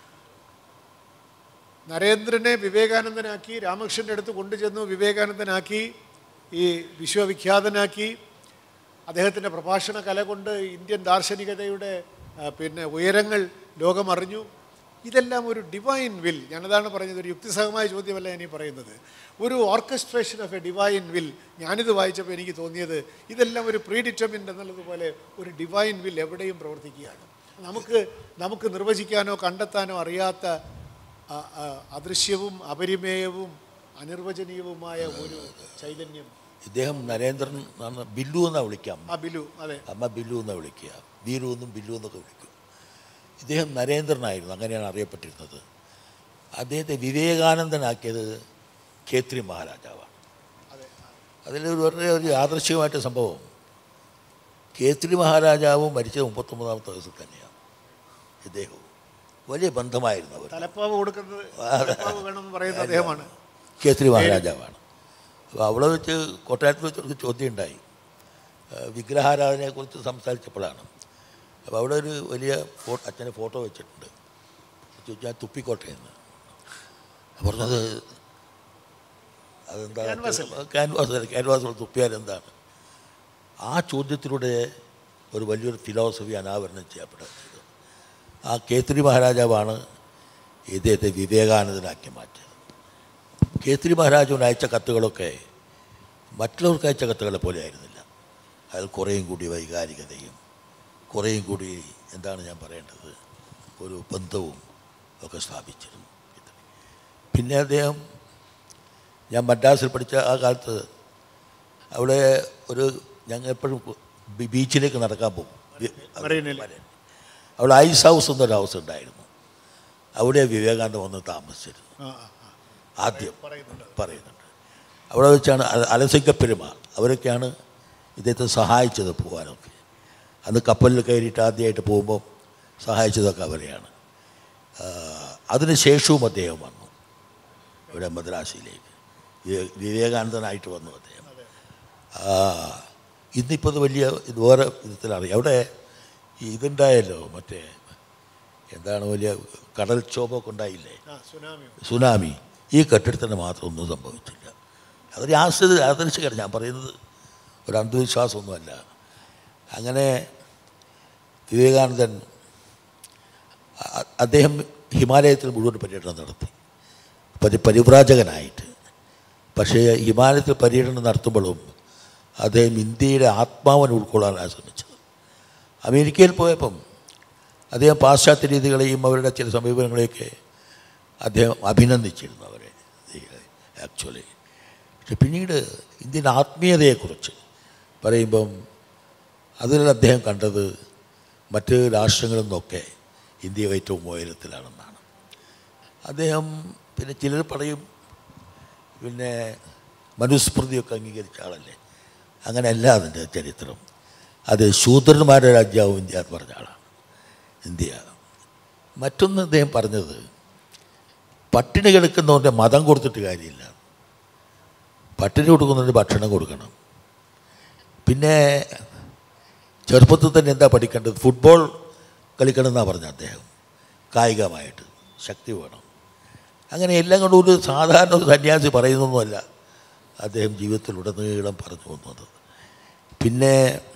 നരേന്ദ്രനെ വിവേകാനന്ദനാക്കി രാമകൃഷ്ണൻ്റെ അടുത്ത് കൊണ്ടുചെന്നു വിവേകാനന്ദനാക്കി ഈ വിശ്വവിഖ്യാതനാക്കി അദ്ദേഹത്തിൻ്റെ പ്രഭാഷണ കല കൊണ്ട് ഇന്ത്യൻ ദാർശനികതയുടെ ആ, പിന്നെ ഉയരങ്ങൾ ലോകമറിഞ്ഞു ഇതെല്ലാം ഒരു ഡിവൈൻ വിൽ ഞാനതാണ് പറഞ്ഞത് ഒരു യുക്തിസഹമായ ചോദ്യമല്ല ഞാൻ ഈ പറയുന്നത് ഒരു orchestration of a divine will ഞാനിത് വായിച്ചപ്പോൾ എനിക്ക് തോന്നിയത് ഇതെല്ലാം ഒരു പ്രീ ഡിറ്റർമിൻഡ് എന്നുള്ളതുപോലെ ഒരു ഡിവൈൻ വിൽ എവിടെയും പ്രവർത്തിക്കുകയാണ് നമുക്ക് നമുക്ക് നിർവചിക്കാനോ കണ്ടെത്താനോ അറിയാത്ത ആ, ആ, അദൃശ്യവും അപരിമേയവും അനിർവചനീയവുമായ ഒരു ചൈതന്യം ഇദ്ദേഹം നരേന്ദ്രൻ എന്നാണ് ബില്ലു എന്നാ വിളിക്കാം ആ ബിലു അതെ അമ്മ ബില്ലു എന്നാ വിളിക്കുക വീരു എന്നും ബില്ലു എന്നൊക്കെ വിളിക്കും ഇദ്ദേഹം നരേന്ദ്രനായിരുന്നു അങ്ങനെയാണ് അറിയപ്പെട്ടിരുന്നത് അദ്ദേഹത്തെ വിവേകാനന്ദനാക്കിയത് ഖേത്രി മഹാരാജാവാണ് അതെ അതിലൊരു വളരെ ഒരു യാദൃശ്യമായിട്ട് സംഭവം ഖേത്രി മഹാരാജാവും മരിച്ചത് മുപ്പത്തൊമ്പതാമത്തെ ദിവസത്തിൽ തന്നെയാണ് ഇദ്ദേഹവും വലിയ ബന്ധമായിരുന്നു അവർ തലപ്പാവ് കൊടുക്കുന്നത് തലപ്പാവ് വേണമെന്ന് പറയുന്ന അദ്ദേഹമാണ് കേസരി മഹാരാജാവാണ് അപ്പോൾ അവിടെ വെച്ച് കൊട്ടാരത്തിൽ വെച്ച് ഒരു ചോദ്യം ഉണ്ടായി ഏഹ് വിഗ്രഹാരാധനയെക്കുറിച്ച് സംസാരിച്ചപ്പോഴാണ് അപ്പോൾ അവിടെ ഒരു വലിയ ഫോ അച്ഛൻ്റെ ഫോട്ടോ വെച്ചിട്ടുണ്ട് ചോദിച്ചു ഞാൻ തുപ്പിക്കോട്ടെയെന്ന് പറഞ്ഞത് അതെന്താ ക്യാൻവാസ് ക്യാൻവാസ് തുപ്പിയാൽ എന്താണ് ആ ചോദ്യത്തിലൂടെ ഒരു വലിയൊരു ഫിലോസഫി അനാവരണം ചെയ്യപ്പെടുക ചെയ്തത് ആ കേസരി മഹാരാജാവാണ് ഇദ്ദേഹത്തെ വിവേകാനന്ദനാക്കി മാറ്റിയത് കേസരി മഹാരാജുവിന് അയച്ച കത്തുകളൊക്കെ മറ്റുള്ളവർക്ക് അയച്ച കത്തുകളെ പോലെ ആയിരുന്നില്ല അതിൽ കുറേയും കൂടി വൈകാരികതയും കുറേയും കൂടി എന്താണ് ഞാൻ പറയേണ്ടത് ഒരു ബന്ധവും ഒക്കെ സ്ഥാപിച്ചിരുന്നു പിന്നെ അദ്ദേഹം ഞാൻ മദ്രാസിൽ പഠിച്ച ആ കാലത്ത് അവിടെ ഒരു ഞങ്ങൾ എപ്പോഴും ബി- ബീച്ചിലേക്ക് നടക്കാൻ പോകും ബി- മറീനയിൽ. മറീന. അവിടെ ഐസ് ഹൗസ് എന്നൊരു ഹൗസ് ഉണ്ടായിരുന്നു അവിടെ വിവേകാനന്ദ വന്ന് താമസിച്ചിരുന്നു ആ, ആ, ആ. ആദ്യം പറയുന്നുണ്ട് പറയുന്നുണ്ട് അവിടെ വെച്ചാണ് അല- അലസിക്ക പെരുമാൾ അവരൊക്കെയാണ് ഇദ്ദേഹത്തെ സഹായിച്ചത് പോകാനൊക്കെ അന്ന് കപ്പലിൽ കയറിയിട്ട് ആദ്യമായിട്ട് പോകുമ്പോൾ സഹായിച്ചതൊക്കെ അവരെയാണ് ആ, അതിന് ശേഷവും അദ്ദേഹം വന്നു ഇവിടെ മദ്രാസിലേക്ക് വിവേ- വിവേകാനന്ദനായിട്ട് വന്നു അദ്ദേഹം ആ, ഇന്നിപ്പോൾ ഇത് വലിയ ഇത് വേറെ വിധത്തിലറിയാം അവിടെ ഈ ഇതുണ്ടായല്ലോ മറ്റേ എന്താണ് വലിയ കടൽക്ഷോഭമൊക്കെ ഉണ്ടായില്ലേ ആ സുനാമിയോ സുനാമി ഈ കെട്ടിടത്തിന് മാത്രം ഒന്നും സംഭവിച്ചില്ല അതൊരു ആശ്രിത ആദർശകരം ഞാൻ പറയുന്നത് ഒരു അന്ധവിശ്വാസമൊന്നുമല്ല അങ്ങനെ വിവേകാനന്ദൻ അ- അദ്ദേഹം ഹിമാലയത്തിൽ മുഴുവൻ പര്യടനം നടത്തി പരി പരിവ്രാജകനായിട്ട് പക്ഷേ ഹിമാലയത്തിൽ പര്യടനം നടത്തുമ്പോഴും അദ്ദേഹം ഇന്ത്യയുടെ ആത്മാവിനെ ഉൾക്കൊള്ളാനാണ് ശ്രമിച്ചത് അമേരിക്കയിൽ പോയപ്പം അദ്ദേഹം പാശ്ചാത്യ രീതികളെയും അവരുടെ ചില സമീപനങ്ങളെയൊക്കെ അദ്ദേഹം അഭിനന്ദിച്ചിരുന്നു അവരെ ആക്ച്വലി പക്ഷെ പിന്നീട് ഇന്ത്യൻ ആത്മീയതയെക്കുറിച്ച് പറയുമ്പം അതിൽ അദ്ദേഹം കണ്ടത് മറ്റ് രാഷ്ട്രങ്ങളിൽ നിന്നൊക്കെ ഇന്ത്യ ഏറ്റവും ഉയരത്തിലാണെന്നാണ് അദ്ദേഹം പിന്നെ ചിലർ പറയും പിന്നെ മനുസ്മൃതിയൊക്കെ അംഗീകരിച്ച ആളല്ലേ അങ്ങനെയല്ല അതിൻ്റെ ചരിത്രം അത് ശൂദ്രന്മാരുടെ രാജ്യവും ഇന്ത്യ എന്ന് പറഞ്ഞ ആളാണ് ഇന്ത്യ മറ്റൊന്ന് അദ്ദേഹം പറഞ്ഞത് പട്ടിണി കിടക്കുന്നവൻ്റെ മതം കൊടുത്തിട്ട് കാര്യമില്ല പട്ടിണി കൊടുക്കുന്നവന് ഭക്ഷണം കൊടുക്കണം പിന്നെ ചെറുപ്പത്തിൽ തന്നെ എന്താ പഠിക്കേണ്ടത് ഫുട്ബോൾ കളിക്കണം എന്നാണ് പറഞ്ഞത് അദ്ദേഹം കായികമായിട്ട് ശക്തി വേണം അങ്ങനെ എല്ലാം കൊണ്ടും ഒരു സാധാരണ ഒരു സന്യാസി പറയുന്നൊന്നുമല്ല അദ്ദേഹം ജീവിതത്തിലുടനീളം പറഞ്ഞു വന്നത് പിന്നെ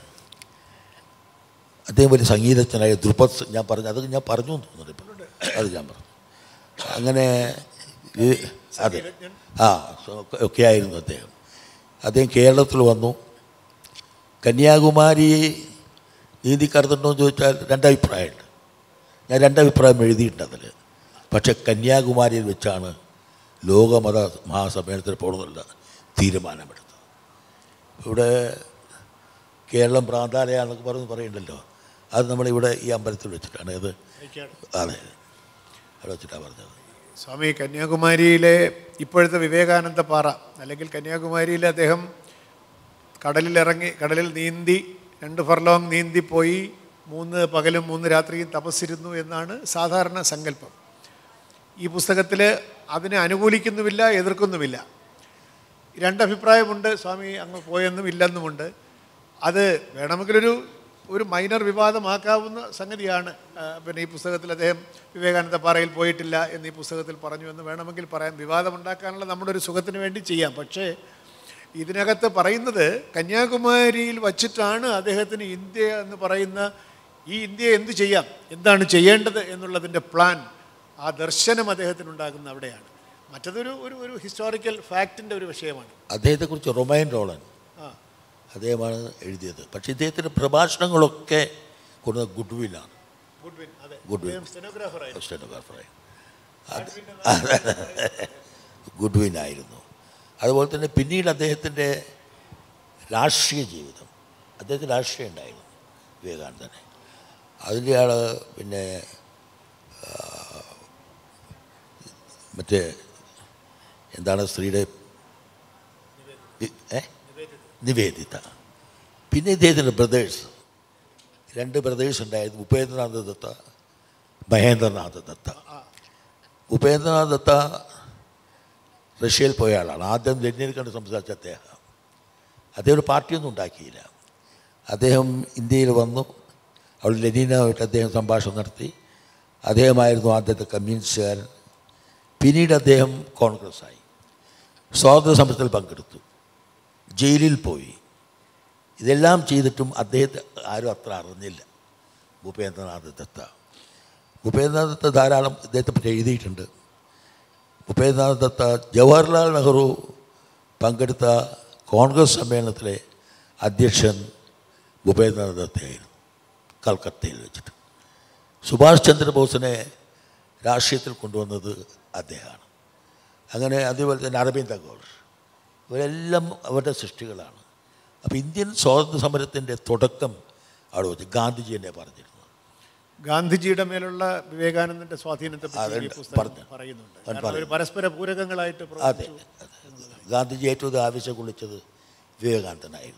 അദ്ദേഹം ഒരു സംഗീതജ്ഞനായ ധ്രുപദ് സ- ഞാൻ പറഞ്ഞു അത് ഞാൻ പറഞ്ഞു എന്ന് തോന്നുന്നു ഇപ്പം അത് ഞാൻ പറഞ്ഞു അങ്ങനെ ഈ അതെ ആ സോ- ഒക്കെ ആയിരുന്നു അദ്ദേഹം അദ്ദേഹം കേരളത്തിൽ വന്നു കന്യാകുമാരി നീതി കടന്നുണ്ടോ എന്ന് ചോദിച്ചാൽ രണ്ടഭിപ്രായമുണ്ട് ഞാൻ രണ്ടഭിപ്രായം എഴുതിയിട്ടുണ്ട് അതിൽ പക്ഷെ കന്യാകുമാരിയിൽ വെച്ചാണ് ലോകമത മഹാസമ്മേളനത്തിൽ പോകണമെന്നുള്ള തീരുമാനമെടുത്തത് ഇവിടെ കേരളം പ്രാന്താലയാണെന്നൊക്കെ പറഞ്ഞ് പറയുന്നുണ്ടല്ലോ അത് നമ്മളിവിടെ ഈ അമ്പലത്തിൽ വെച്ചിട്ടാണ് അത് അതെ അവിടെ വെച്ചിട്ടാണ് പറഞ്ഞത് സ്വാമി കന്യാകുമാരിയിലെ ഇപ്പോഴത്തെ വിവേകാനന്ദ പാറ അല്ലെങ്കിൽ കന്യാകുമാരിയിലെ അദ്ദേഹം കടലിലിറങ്ങി കടലിൽ നീന്തി രണ്ട് ഫർലോങ് നീന്തി പോയി മൂന്ന് പകലും മൂന്ന് രാത്രിയും തപസ്സിരുന്നു എന്നാണ് സാധാരണ സങ്കല്പം ഈ പുസ്തകത്തിൽ അതിനെ അനുകൂലിക്കുന്നുമില്ല എതിർക്കുന്നുമില്ല രണ്ടഭിപ്രായമുണ്ട് സ്വാമി അങ്ങ് പോയെന്നും ഇല്ലെന്നുമുണ്ട് അത് വേണമെങ്കിലൊരു ഒരു മൈനർ വിവാദമാക്കാവുന്ന സംഗതിയാണ് ആ, പിന്നെ ഈ പുസ്തകത്തിൽ അദ്ദേഹം വിവേകാനന്ദ പാറയിൽ പോയിട്ടില്ല എന്ന് ഈ പുസ്തകത്തിൽ പറഞ്ഞു എന്ന് വേണമെങ്കിൽ പറയാം വിവാദമുണ്ടാക്കാനുള്ള നമ്മുടെ ഒരു സുഖത്തിന് വേണ്ടി ചെയ്യാം പക്ഷേ ഇതിനകത്ത് പറയുന്നത് കന്യാകുമാരിയിൽ വച്ചിട്ടാണ് അദ്ദേഹത്തിന് ഇന്ത്യ എന്ന് പറയുന്ന ഈ ഇന്ത്യ എന്ത് ചെയ്യാം എന്താണ് ചെയ്യേണ്ടത് എന്നുള്ളതിൻ്റെ പ്ലാൻ ആ ദർശനം അദ്ദേഹത്തിനുണ്ടാകുന്ന അവിടെയാണ് മറ്റതൊരു ഒരു ഒരു ഹിസ്റ്റോറിക്കൽ ഫാക്റ്റിൻ്റെ ഒരു വിഷയമാണ് അദ്ദേഹത്തെക്കുറിച്ച് റൊമൈൻ റോളൻ ആ അദ്ദേഹമാണ് എഴുതിയത് പക്ഷേ ഇദ്ദേഹത്തിൻ്റെ പ്രഭാഷണങ്ങളൊക്കെ കൊടുത്ത ഗുഡ്വില്ലാണ് ഗുഡ്വിൻ അതെ ഗുഡ്വിൻ. അദ്ദേഹം സ്റ്റെനോഗ്രാഫറായിരുന്നു സ്റ്റെനോഗ്രാഫറായി ഗുഡ്വിൻ ആയിരുന്നു അതുപോലെ തന്നെ പിന്നീട് അദ്ദേഹത്തിൻ്റെ രാഷ്ട്രീയ ജീവിതം അദ്ദേഹത്തിന് രാഷ്ട്രീയം ഉണ്ടായിരുന്നു വിവേകാനന്ദനെ അതിൻ്റെ ആൾ പിന്നെ ആ, മറ്റേ എന്താണ് സ്ത്രീയുടെ വി- ഏ നിവേദിത പിന്നെ ഇദ്ദേഹത്തിൻ്റെ ബ്രദേഴ്സ് രണ്ട് ബ്രദേഴ്സ് ഉണ്ടായിരുന്നു ഉപേന്ദ്രനാഥ് ദത്ത മഹേന്ദ്രനാഥ് ദത്ത ഉപേന്ദ്രനാഥ് ദത്ത റഷ്യയിൽ പോയ ആളാണ് ആദ്യം ലെനിനെ കണ്ട് സംസാരിച്ച അദ്ദേഹം അദ്ദേഹം ഒരു പാർട്ടിയൊന്നും ഉണ്ടാക്കിയില്ല അദ്ദേഹം ഇന്ത്യയിൽ വന്നു അവിടെ ലെനിനുമായിട്ട് അദ്ദേഹം സംഭാഷണം നടത്തി അദ്ദേഹമായിരുന്നു ആദ്യത്തെ കമ്മ്യൂണിസ്റ്റുകാരൻ പിന്നീട് അദ്ദേഹം കോൺഗ്രസ്സായി സ്വാതന്ത്ര്യ സമരത്തിൽ പങ്കെടുത്തു ജയിലിൽ പോയി ഇതെല്ലാം ചെയ്തിട്ടും അദ്ദേഹത്തെ ആരും അത്ര അറിഞ്ഞില്ല ഭൂപേന്ദ്രനാഥ് ദത്ത ഭൂപേന്ദ്രനാഥ് ദത്ത ധാരാളം ഇദ്ദേഹത്തെ പറ്റി എഴുതിയിട്ടുണ്ട് ഭൂപേന്ദ്രനാഥ് ദത്ത ജവഹർലാൽ നെഹ്റു പങ്കെടുത്ത കോൺഗ്രസ് സമ്മേളനത്തിലെ അധ്യക്ഷൻ ഭൂപേന്ദ്രനാഥ് ദത്തയായിരുന്നു കൽക്കത്തയിൽ വെച്ചിട്ട് സുഭാഷ് ചന്ദ്രബോസിനെ രാഷ്ട്രീയത്തിൽ കൊണ്ടുവന്നത് അദ്ദേഹമാണ് അങ്ങനെ അതുപോലെ തന്നെ അരവിന്ദ ഘോഷ് ഇവരെല്ലാം അവരുടെ സൃഷ്ടികളാണ് അപ്പോൾ ഇന്ത്യൻ സ്വാതന്ത്ര്യ സമരത്തിൻ്റെ തുടക്കം അവിടെ വെച്ച് ഗാന്ധിജി എന്നെ പറഞ്ഞിരുന്നു ഗാന്ധിജിയുടെ മേലുള്ള വിവേകാനന്ദന്റെ സ്വാധീനത്തെ പറ്റി ഈ അതുണ്ട്, പുസ്തകം പറഞ്ഞു. പറയുന്നുണ്ട് അവൻ കാരണം പറഞ്ഞു. അവർ പരസ്പര പൂരകങ്ങളായിട്ട് അതെ പ്രവർത്തിച്ചു അതെ. ഗാന്ധിജി ഏറ്റവും ആവശ്യം കുളിച്ചത് വിവേകാനന്ദനായിരുന്നു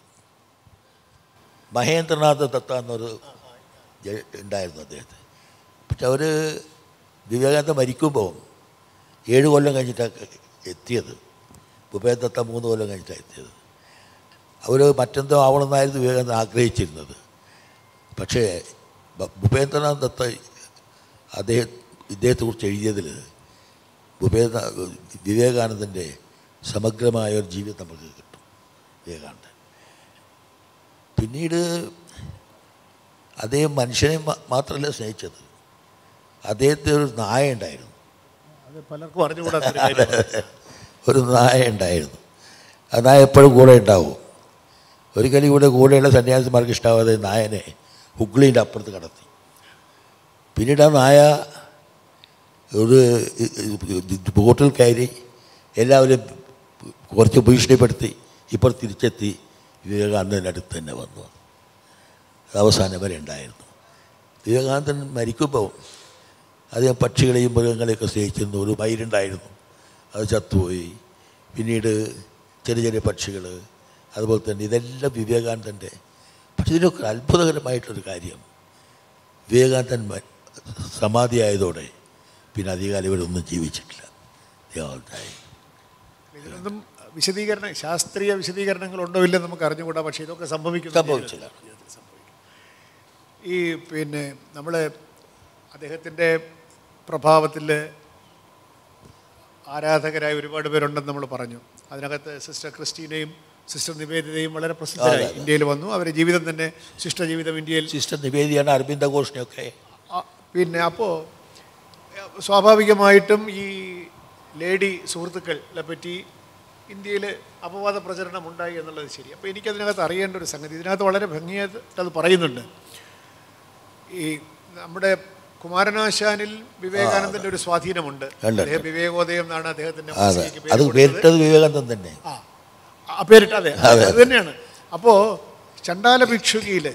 മഹേന്ദ്രനാഥ് ദത്ത എന്നൊരു ജ- ഉണ്ടായിരുന്നു അദ്ദേഹത്തെ പക്ഷെ അവർ വിവേകാനന്ദ മരിക്കുമ്പോൾ ഏഴ് കൊല്ലം കഴിഞ്ഞിട്ടാണ് എത്തിയത് ഭൂപേന്ദ്ര ദത്ത മൂന്ന് കൊല്ലം കഴിഞ്ഞിട്ടാണ് എത്തിയത് അവർ മറ്റെന്തോ ആവണമെന്നായിരുന്നു വിവേകാനന്ദ ആഗ്രഹിച്ചിരുന്നത് പക്ഷേ ബ- ഭൂപേന്ദ്രനാഥ് ദത്ത അദ്ദേഹം ഇദ്ദേഹത്തെക്കുറിച്ച് എഴുതിയതിൽ ഭൂപേന്ദ്ര വിവേകാനന്ദൻ്റെ സമഗ്രമായ ഒരു ജീവിതം നമുക്ക് കിട്ടും വിവേകാനന്ദൻ പിന്നീട് അദ്ദേഹം മനുഷ്യനെ മാ- മാത്രമല്ല സ്നേഹിച്ചത് അദ്ദേഹത്തെ ഒരു നായ ഉണ്ടായിരുന്നു അത് പലർക്കും അറിഞ്ഞുകൂടാത്തൊരു കാര്യമാണ് ഒരു നായ ഉണ്ടായിരുന്നു ആ നായ എപ്പോഴും കൂടെ ഉണ്ടാവും ഒരിക്കലും ഇവിടെ കൂടെയുള്ള സന്യാസിമാർക്ക് ഇഷ്ടാവാതെ നായനെ ഹുഗ്ലീൻ്റെ അപ്പുറത്ത് കടത്തി പിന്നീട് ആ നായ ഒരു ബോട്ടിൽ കയറി എല്ലാവരും കുറച്ച് ഭീഷണിപ്പെടുത്തി ഇപ്പോൾ തിരിച്ചെത്തി വിവേകാനന്ദൻ്റെ അടുത്ത് തന്നെ വന്നു അത് അവസാനം വരെ ഉണ്ടായിരുന്നു വിവേകാനന്ദൻ മരിക്കുമ്പോൾ അദ്ദേഹം പക്ഷികളെയും മൃഗങ്ങളെയൊക്കെ സ്നേഹിച്ചിരുന്നു ഒരു മയിലുണ്ടായിരുന്നു അത് ചത്തുപോയി പിന്നീട് ചെറിയ ചെറിയ പക്ഷികൾ അതുപോലെ തന്നെ ഇതെല്ലാം വിവേകാനന്ദൻ്റെ പക്ഷെ ഇതിനൊക്കെ അത്ഭുതകരമായിട്ടൊരു കാര്യം വിവേകാനന്ദൻ മ- സമാധിയായതോടെ പിന്നെ അധികകാലം ഇവരൊന്നും ജീവിച്ചിട്ടില്ല ദേവാലയത്തായി ഇതിനൊന്നും വിശദീകരണം ശാസ്ത്രീയ വിശദീകരണങ്ങൾ ഉണ്ടോ ഇല്ലെന്ന് നമുക്ക് അറിഞ്ഞുകൂടാ പക്ഷേ ഇതൊക്കെ സംഭവിക്കുന്നു സംഭവിച്ചില്ല ഈ പിന്നെ നമ്മൾ അദ്ദേഹത്തിൻ്റെ പ്രഭാവത്തിൽ ആരാധകരായ ഒരുപാട് പേരുണ്ടെന്ന് നമ്മൾ പറഞ്ഞു അതിനകത്ത് സിസ്റ്റർ ക്രിസ്റ്റീനയും സിസ്റ്റർ നിവേദിതയും വളരെ പ്രസിദ്ധരായി അതെ, അതെ. ഇന്ത്യയിൽ വന്നു അവരുടെ ജീവിതം തന്നെ ശിഷ്ട ജീവിതം ഇന്ത്യയിൽ സിസ്റ്റർ നിവേദിയാണ് അരവിന്ദ ഘോഷിനെയൊക്കെ ആ, പിന്നെ അപ്പോൾ സ്വാഭാവികമായിട്ടും ഈ ലേഡി സുഹൃത്തുക്കളെ പറ്റി ഇന്ത്യയിൽ അപവാദ പ്രചരണം ഉണ്ടായി എന്നുള്ളത് ശരി അപ്പോൾ എനിക്കതിനകത്ത് അറിയേണ്ട ഒരു സംഗതി ഇതിനകത്ത് വളരെ ഭംഗിയായിട്ട് അത് പറയുന്നുണ്ട് ഈ നമ്മുടെ കുമാരനാശാനിൽ വിവേകാനന്ദൻ്റെ ഒരു സ്വാധീനമുണ്ട് ഉണ്ട്. അദ്ദേഹം വിവേകോദയം എന്നാണ് അദ്ദേഹത്തിൻ്റെ അതെ മാസികയ്ക്ക് പേര് അത് കൊടുത്തത്. പേരിട്ടത് വിവേകാനന്ദൻ തന്നെ ആ ആ പേരിട്ട് അതെ അതെ. അത് തന്നെയാണ് അപ്പോൾ ചണ്ടാല ഭിക്ഷുകിയിൽ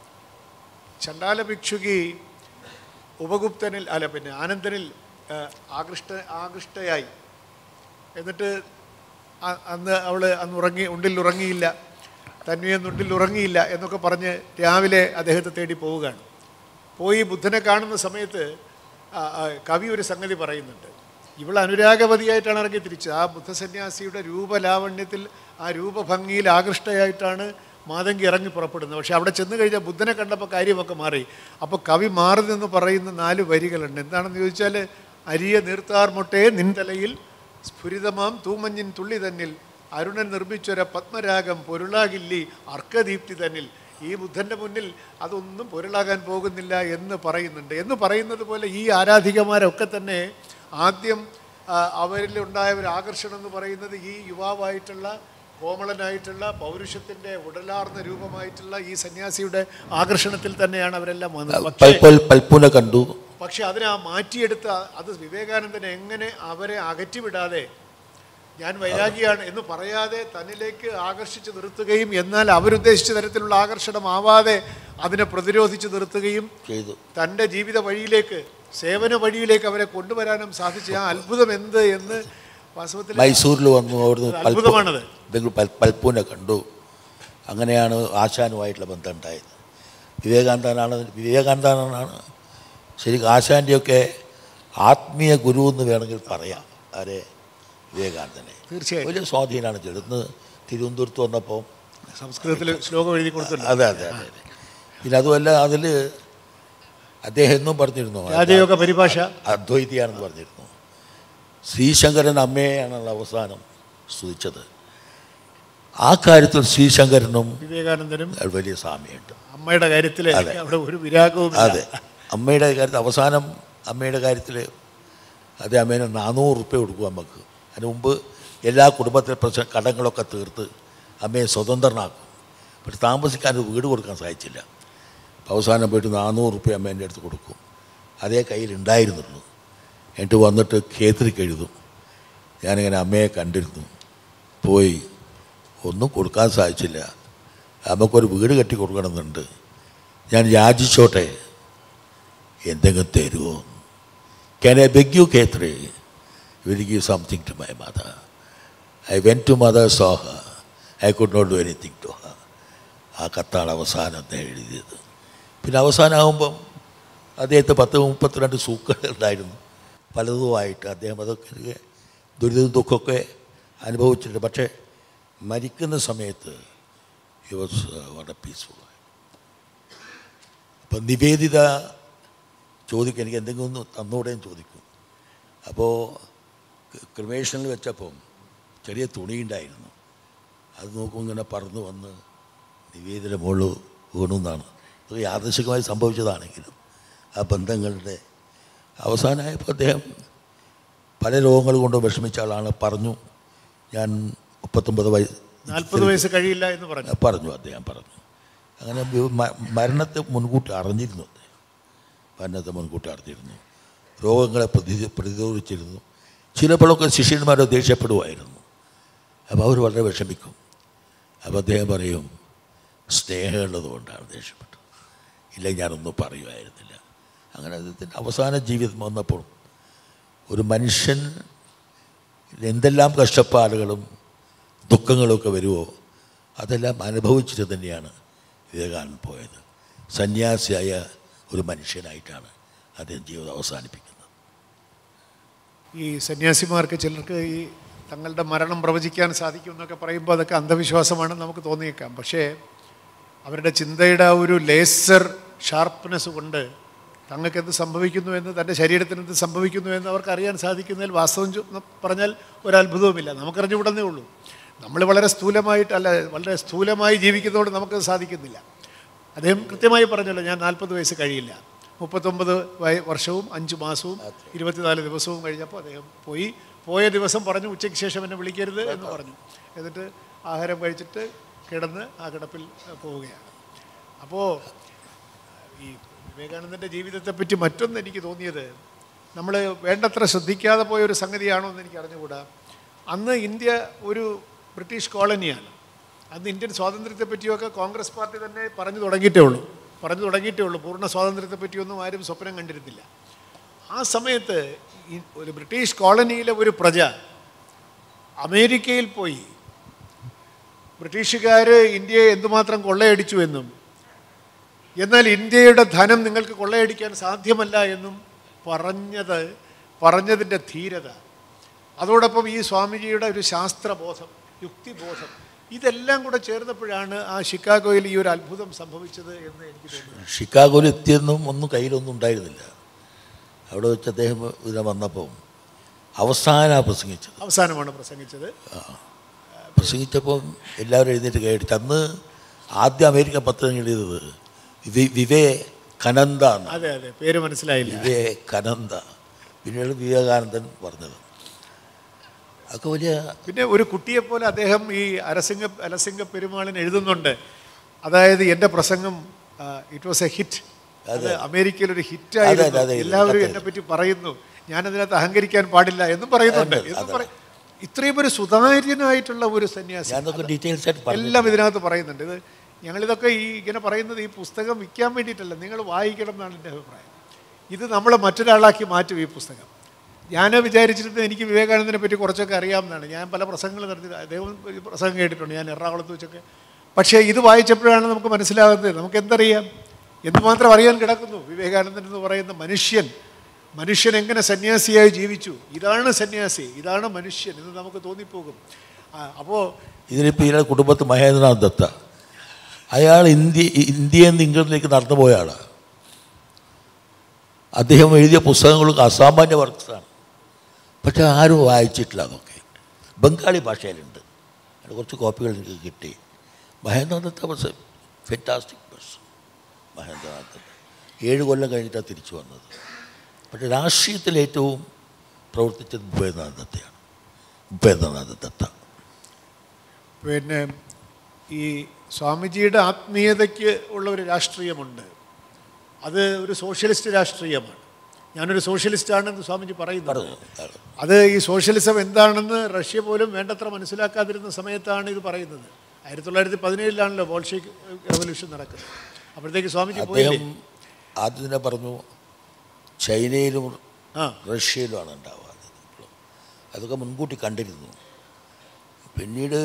ചണ്ടാല ഭിക്ഷുകി ഉപഗുപ്തനിൽ അല്ല പിന്നെ ആനന്ദനിൽ ആ, ആകൃഷ്ട ആകൃഷ്ടയായി എന്നിട്ട് അ- അന്ന് അവൾ അന്ന് ഉറങ്ങി ഉണ്ടിൽ ഉറങ്ങിയില്ല തന്മയെന്ന് ഉണ്ടിൽ ഉറങ്ങിയില്ല എന്നൊക്കെ പറഞ്ഞ് രാവിലെ അദ്ദേഹത്തെ തേടി പോവുകയാണ് പോയി ബുദ്ധനെ കാണുന്ന സമയത്ത് ആ, ആ, കവി ഒരു സംഗതി പറയുന്നുണ്ട് ഇവൾ അനുരാഗവതിയായിട്ടാണ് ഇറങ്ങി തിരിച്ചത് ആ ബുദ്ധസന്യാസിയുടെ രൂപലാവണ്യത്തിൽ ആ രൂപഭംഗിയിൽ ആകൃഷ്ടയായിട്ടാണ് മാതങ്കി ഇറങ്ങി പുറപ്പെടുന്നത് പക്ഷേ അവിടെ ചെന്ന് കഴിഞ്ഞാൽ ബുദ്ധനെ കണ്ടപ്പോൾ കാര്യമൊക്കെ മാറി അപ്പോൾ കവി മാറി നിന്ന് പറയുന്ന നാല് വരികളുണ്ട് എന്താണെന്ന് ചോദിച്ചാൽ അരിയ നീർത്താർ മുട്ടയെ നിൻതലയിൽ സ്ഫുരിതമാം തൂമഞ്ഞിൻ തുള്ളി തന്നിൽ അരുണൻ നിർമ്മിച്ചൊര പത്മരാഗം പൊരുളാകില്ലി അർക്കദീപ്തി തന്നിൽ ഈ ബുദ്ധൻ്റെ മുന്നിൽ അതൊന്നും പൊരുളാകാൻ പോകുന്നില്ല എന്ന് പറയുന്നുണ്ട് എന്ന് പറയുന്നത് പോലെ ഈ ആരാധികമാരൊക്കെ തന്നെ ആദ്യം ആ, അവരിലുണ്ടായ ഒരു ആകർഷണം എന്ന് പറയുന്നത് ഈ യുവാവായിട്ടുള്ള കോമളനായിട്ടുള്ള പൗരുഷത്തിൻ്റെ ഉടലാർന്ന രൂപമായിട്ടുള്ള ഈ സന്യാസിയുടെ ആകർഷണത്തിൽ തന്നെയാണ് അവരെല്ലാം വന്നത് പക്ഷേ പൽപ്പൽ പൽപ്പുനെ കണ്ടു പക്ഷെ അതിനെ ആ മാറ്റിയെടുത്ത അത് വിവേകാനന്ദൻ എങ്ങനെ അവരെ അകറ്റിവിടാതെ ഞാൻ വൈരാഗിയാണ് എന്ന് പറയാതെ തന്നിലേക്ക് ആകർഷിച്ച് നിർത്തുകയും എന്നാൽ അവരുദ്ദേശിച്ച തരത്തിലുള്ള ആകർഷണമാവാതെ അതിനെ പ്രതിരോധിച്ച് നിർത്തുകയും ചെയ്തു തൻ്റെ ജീവിത വഴിയിലേക്ക് സേവന വഴിയിലേക്ക് അവരെ കൊണ്ടുവരാനും സാധിച്ച ആ അത്ഭുതം എന്ത് എന്ന് വാസ്തവത്തിൽ മൈസൂരിൽ വന്നു അവിടുന്ന് പൽപ്പു അത്ഭുതമാണത് ബംഗളൂർ പൽ പൽപ്പുനെ കണ്ടു അങ്ങനെയാണ് ആശാനുമായിട്ടുള്ള ബന്ധം ഉണ്ടായത് വിവേകാനന്ദനാണ് വിവേകാനന്ദനാണ് ശരിക്കും ആശാൻ്റെയൊക്കെ ആത്മീയ ഗുരു എന്ന് വേണമെങ്കിൽ പറയാം ആരെ വിവേകാനന്ദനെ തീർച്ചയായും വലിയ സ്വാധീനമാണ് ചെലുന്ന് തിരുവനന്തപുരത്ത് വന്നപ്പോൾ സംസ്കൃതത്തിൽ ശ്ലോകം എഴുതി കൊടുത്തിട്ടുണ്ട് അതെ അതെ അതെ അതെ പിന്നെ അതുമല്ല അതിൽ അദ്ദേഹം എന്നും പറഞ്ഞിരുന്നു രാജയോഗ പരിഭാഷ അദ്വൈതിയാണെന്ന് പറഞ്ഞിരുന്നു ശ്രീശങ്കരൻ അമ്മയെയാണല്ലോ അവസാനം സ്തുതിച്ചത് ആ കാര്യത്തിൽ ശ്രീശങ്കരനും വിവേകാനന്ദനും വലിയ സാമ്യമുണ്ട് അമ്മയുടെ കാര്യത്തിൽ അതെ. അവിടെ ഒരു വിരാഗവും അതെ അമ്മയുടെ കാര്യത്തിൽ അവസാനം അമ്മയുടെ കാര്യത്തിൽ അതേ അമ്മേനെ നാനൂറ് റുപ്യ കൊടുക്കും നമുക്ക് അതിന് മുമ്പ് എല്ലാ കുടുംബത്തിലെ പ്രശ്ന കടങ്ങളൊക്കെ തീർത്ത് അമ്മയെ സ്വതന്ത്രനാക്കും പക്ഷെ താമസിക്കാൻ ഒരു വീട് കൊടുക്കാൻ സാധിച്ചില്ല അപ്പോൾ അവസാനം പോയിട്ട് നാനൂറ് റുപ്യ അമ്മേൻ്റെ അടുത്ത് കൊടുക്കും അതേ കയ്യിൽ ഉണ്ടായിരുന്നുള്ളൂ എന്നിട്ട് വന്നിട്ട് ഖേത്രിക്ക് എഴുതും ഞാനിങ്ങനെ അമ്മയെ കണ്ടിരുന്നു പോയി ഒന്നും കൊടുക്കാൻ സാധിച്ചില്ല നമുക്കൊരു വീട് കെട്ടി കൊടുക്കണമെന്നുണ്ട് ഞാൻ യാചിച്ചോട്ടെ എന്തെങ്കിലും തരുമോ can I beg you Khetri will give something to my mother I went to mother so her I could not do anything to her ആ കത്താണ് അവസാനം ഞാൻ എഴുതിയത് പിന്നെ അവസാനമാകുമ്പം അദ്ദേഹത്തെ പത്ത് മുപ്പത്തിരണ്ട് സൂക്കുകൾ ഉണ്ടായിരുന്നു പലതുമായിട്ട് അദ്ദേഹം അതൊക്കെ ദുരിതവും ദുഃഖമൊക്കെ അനുഭവിച്ചിട്ടുണ്ട് പക്ഷേ മരിക്കുന്ന സമയത്ത് ഹി വാസ് വളരെ പീസ്ഫുൾ അപ്പം നിവേദിത ചോദിക്കും എനിക്ക് എന്തെങ്കിലും ഒന്ന് തന്നൂടെയും ചോദിക്കും അപ്പോൾ ക്രിമേഷനിൽ വെച്ചപ്പം ചെറിയ തുണിയുണ്ടായിരുന്നു അത് നോക്കുമ്പോൾ ഇങ്ങനെ പറന്ന് വന്ന് നിവേദിത മുകളിൽ വീണു എന്നാണ് അത് യാദൃശികമായി സംഭവിച്ചതാണെങ്കിലും ആ ബന്ധങ്ങളുടെ അവസാനമായപ്പോൾ അദ്ദേഹം പല രോഗങ്ങൾ കൊണ്ട് വിഷമിച്ച ആളാണ് പറഞ്ഞു ഞാൻ മുപ്പത്തൊമ്പത് വയസ്സ് നാൽപ്പത് വയസ്സ് കഴിയില്ല എന്ന് പറഞ്ഞു പറഞ്ഞു അദ്ദേഹം പറഞ്ഞു അങ്ങനെ വി- മ- മരണത്തെ മുൻകൂട്ടി അറിഞ്ഞിരുന്നു അദ്ദേഹം മരണത്തെ മുൻകൂട്ടി അറിഞ്ഞിരുന്നു രോഗങ്ങളെ പ്രതി പ്രതിരോധിച്ചിരുന്നു ചിലപ്പോഴൊക്കെ ശിഷ്യന്മാരെ ദേഷ്യപ്പെടുമായിരുന്നു അപ്പോൾ അവർ വളരെ വിഷമിക്കും അപ്പോൾ അദ്ദേഹം പറയും സ്നേഹമുള്ളത് കൊണ്ടാണ് ദേഷ്യപ്പെട്ടത് ഇല്ല ഞാനൊന്നും പറയുമായിരുന്നില്ല അങ്ങനെ അദ്ദേഹത്തിൻ്റെ അവസാന ജീവിതം വന്നപ്പോൾ ഒരു മനുഷ്യൻ എന്തെല്ലാം കഷ്ടപ്പാടുകളും ദുഃഖങ്ങളൊക്കെ വരുമോ അതെല്ലാം അനുഭവിച്ചിട്ട് തന്നെയാണ് വിവേകാനന്ദൻ പോയത് സന്യാസിയായ ഒരു മനുഷ്യനായിട്ടാണ് അദ്ദേഹം ജീവിതം അവസാനിപ്പിക്കുന്നത് ഈ സന്യാസിമാർക്ക് ചിലർക്ക് ഈ തങ്ങളുടെ മരണം പ്രവചിക്കാൻ സാധിക്കും എന്നൊക്കെ പറയുമ്പോൾ അതൊക്കെ അന്ധവിശ്വാസമാണെന്ന് നമുക്ക് തോന്നിയേക്കാം പക്ഷേ അവരുടെ ചിന്തയുടെ ആ ഒരു ലേസർ ഷാർപ്പ്നെസ് കൊണ്ട് തങ്ങൾക്ക് എന്ത് സംഭവിക്കുന്നു എന്ന് തൻ്റെ ശരീരത്തിന് എന്ത് സംഭവിക്കുന്നു എന്ന് അവർക്ക് അറിയാൻ സാധിക്കുന്നതിൽ വാസ്തവം ചു- പറഞ്ഞാൽ ഒരു അത്ഭുതവുമില്ല നമുക്കറിഞ്ഞുകൂടുന്നേ ഉള്ളൂ നമ്മൾ വളരെ സ്ഥൂലമായിട്ട് അല്ല വളരെ സ്ഥൂലമായി ജീവിക്കുന്നതുകൊണ്ട് നമുക്കത് സാധിക്കുന്നില്ല അദ്ദേഹം കൃത്യമായി പറഞ്ഞല്ലോ ഞാൻ നാൽപ്പത് വയസ്സ് കഴിയില്ല മുപ്പത്തൊമ്പത് വയ- വർഷവും അഞ്ച് മാസവും ഇരുപത്തിനാല് ദിവസവും കഴിഞ്ഞപ്പോൾ അദ്ദേഹം പോയി പോയ ദിവസം പറഞ്ഞു ഉച്ചയ്ക്ക് ശേഷം എന്നെ വിളിക്കരുത് എന്ന് പറഞ്ഞു എന്നിട്ട് ആഹാരം കഴിച്ചിട്ട് കിടന്ന് ആ കിടപ്പിൽ അഹ്, പോവുകയാണ് അപ്പോൾ ഈ വിവേകാനന്ദൻ്റെ ജീവിതത്തെപ്പറ്റി മറ്റൊന്ന് എനിക്ക് തോന്നിയത് നമ്മൾ വേണ്ടത്ര ശ്രദ്ധിക്കാതെ പോയ ഒരു സംഗതിയാണോ എന്ന് എനിക്ക് അറിഞ്ഞുകൂടാ അന്ന് ഇന്ത്യ ഒരു ബ്രിട്ടീഷ് കോളനിയാണ് അന്ന് ഇന്ത്യൻ സ്വാതന്ത്ര്യത്തെ പറ്റിയൊക്കെ കോൺഗ്രസ് പാർട്ടി തന്നെ പറഞ്ഞു തുടങ്ങിയിട്ടേ ഉള്ളൂ പറഞ്ഞു തുടങ്ങിയിട്ടേ ഉള്ളൂ പൂർണ്ണ സ്വാതന്ത്ര്യത്തെ പറ്റിയൊന്നും ആരും സ്വപ്നം കണ്ടിരുന്നില്ല ആ സമയത്ത് ഈ ഒരു ബ്രിട്ടീഷ് കോളനിയിലെ ഒരു പ്രജ അമേരിക്കയിൽ പോയി ബ്രിട്ടീഷുകാർ ഇന്ത്യയെ എന്തുമാത്രം കൊള്ളയടിച്ചു എന്നും എന്നാൽ ഇന്ത്യയുടെ ധനം നിങ്ങൾക്ക് കൊള്ളയടിക്കാൻ സാധ്യമല്ല എന്നും പറഞ്ഞത് പറഞ്ഞതിൻ്റെ ധീരത അതോടൊപ്പം ഈ സ്വാമിജിയുടെ ഒരു ശാസ്ത്രബോധം യുക്തിബോധം ഇതെല്ലാം കൂടെ ചേർന്നപ്പോഴാണ് ആ ഷിക്കാഗോയിൽ ഈ ഒരു അത്ഭുതം സംഭവിച്ചത് എന്ന് എനിക്ക് തോന്നുന്നു ഷിക്കാഗോയിൽ എത്തിയെന്നും ഒന്നും കയ്യിലൊന്നും ഉണ്ടായിരുന്നില്ല അവിടെ വെച്ച് അദ്ദേഹം ഇതിനെ വന്നപ്പോൾ അവസാനമാണ് പ്രസംഗിച്ചത് അവസാനമാണ് പ്രസംഗിച്ചത് പ്രസംഗിച്ചപ്പോൾ എല്ലാവരും എഴുന്നേറ്റ് കേട്ടിട്ട് അന്ന് ആദ്യം അമേരിക്ക പത്രം എഴുതിയത് വി- വിവേ കനന്ത എന്നാണ്. അതെ അതെ പേര് മനസ്സിലായില്ല വിവേ കനന്ത പിന്നീട് വിവേകാനന്ദൻ പറഞ്ഞത് അതൊക്കെ വലിയ പിന്നെ ഒരു കുട്ടിയെപ്പോലെ അദ്ദേഹം ഈ അരസിംഗ അലസിംഗ പെരുമാളിന് എഴുതുന്നുണ്ട് അതായത് എൻ്റെ പ്രസംഗം ഇറ്റ് വാസ് എ ഹിറ്റ് അത് അമേരിക്കയിൽ ഒരു അതെ, ഹിറ്റായിരുന്നു അതെ, എല്ലാവരും അതെ. എന്നെ പറ്റി പറയുന്നു ഞാനതിനകത്ത് അഹങ്കരിക്കാൻ പാടില്ല എന്നും പറയുന്നുണ്ട് അതെ, എന്നും അതെ. പറ- ഇത്രയും ഒരു സുതാര്യനായിട്ടുള്ള ഒരു സന്യാസി ഞാനതൊക്കെ ഡീറ്റെയിൽസ് ആയിട്ട് പറഞ്ഞു എല്ലാം ഇതിനകത്ത് പറയുന്നുണ്ട് ഇത് ഞങ്ങളിതൊക്കെ ഈ ഇങ്ങനെ പറയുന്നത് ഈ പുസ്തകം വിൽക്കാൻ വേണ്ടിയിട്ടല്ല നിങ്ങൾ വായിക്കണം എന്നാണ് എൻ്റെ അഭിപ്രായം ഇത് നമ്മളെ മറ്റൊരാളാക്കി മാറ്റും ഈ പുസ്തകം ഞാൻ വിചാരിച്ചിരുന്നത് എനിക്ക് വിവേകാനന്ദനെ പറ്റി കുറച്ചൊക്കെ അറിയാമെന്നാണ് ഞാൻ പല പ്രസംഗങ്ങൾ നടത്തി അദ്ദേഹം ഒരു പ്രസംഗം കേട്ടിട്ടുണ്ട് ഞാൻ എറണാകുളത്ത് വെച്ചൊക്കെ പക്ഷേ ഇത് വായിച്ചപ്പോഴാണ് നമുക്ക് മനസ്സിലാകുന്നത് നമുക്ക് എന്തറിയാം എന്തുമാത്രം അറിയാൻ കിടക്കുന്നു വിവേകാനന്ദൻ എന്ന് പറയുന്ന മനുഷ്യൻ മനുഷ്യൻ എങ്ങനെ സന്യാസിയായി ജീവിച്ചു ഇതാണ് സന്യാസി ഇതാണ് മനുഷ്യൻ എന്ന് നമുക്ക് തോന്നിപ്പോകും അപ്പോൾ ഇതിലിപ്പോൾ ഇയാളുടെ കുടുംബത്ത് മഹേന്ദ്രനാഥ് ദത്ത അയാൾ ഇന്ത്യ ഇന്ത്യയിൽ നിന്ന് ഇംഗ്ലണ്ടിലേക്ക് നടന്നു പോയ ആളാണ് അദ്ദേഹം എഴുതിയ പുസ്തകങ്ങളൊക്കെ അസാമാന്യ വർക്ക്സാണ് പക്ഷെ ആരും വായിച്ചിട്ടില്ല അതൊക്കെ ബംഗാളി ഭാഷയിലുണ്ട് അതിന് കുറച്ച് കോപ്പികൾ എനിക്ക് കിട്ടി മഹേന്ദ്രനാഥ് ദത്ത ബസ് ഫെൻറ്റാസ്റ്റിക് ബസ് മഹേന്ദ്രനാഥ് ദത്ത ഏഴ് കൊല്ലം കഴിഞ്ഞിട്ടാണ് തിരിച്ചു വന്നത് പക്ഷേ രാഷ്ട്രീയത്തിൽ ഏറ്റവും പ്രവർത്തിച്ചത് ഭൂപേന്ദ്രനാഥ് ദത്തയാണ് ഭൂപേന്ദ്രനാഥ് ദത്ത പിന്നെ ഈ സ്വാമിജിയുടെ ആത്മീയതയ്ക്ക് ഉള്ള ഒരു രാഷ്ട്രീയമുണ്ട് അത് ഒരു സോഷ്യലിസ്റ്റ് രാഷ്ട്രീയമാണ് ഞാനൊരു സോഷ്യലിസ്റ്റാണെന്ന് സ്വാമിജി പറയുന്നു പറഞ്ഞു അത് ഈ സോഷ്യലിസം എന്താണെന്ന് റഷ്യ പോലും വേണ്ടത്ര മനസ്സിലാക്കാതിരുന്ന സമയത്താണ് ഇത് പറയുന്നത് ആയിരത്തി തൊള്ളായിരത്തി പതിനേഴിലാണല്ലോ ബോൾഷെക് റവല്യൂഷൻ നടക്കുന്നത് അപ്പോഴത്തേക്ക് സ്വാമിജി പോയില്ലേ അദ്ദേഹം ആദ്യം തന്നെ പറഞ്ഞു ചൈനയിലും ആ റഷ്യയിലുമാണ് ഉണ്ടാവുക അതൊക്കെ മുൻകൂട്ടി കണ്ടിരുന്നു പിന്നീട്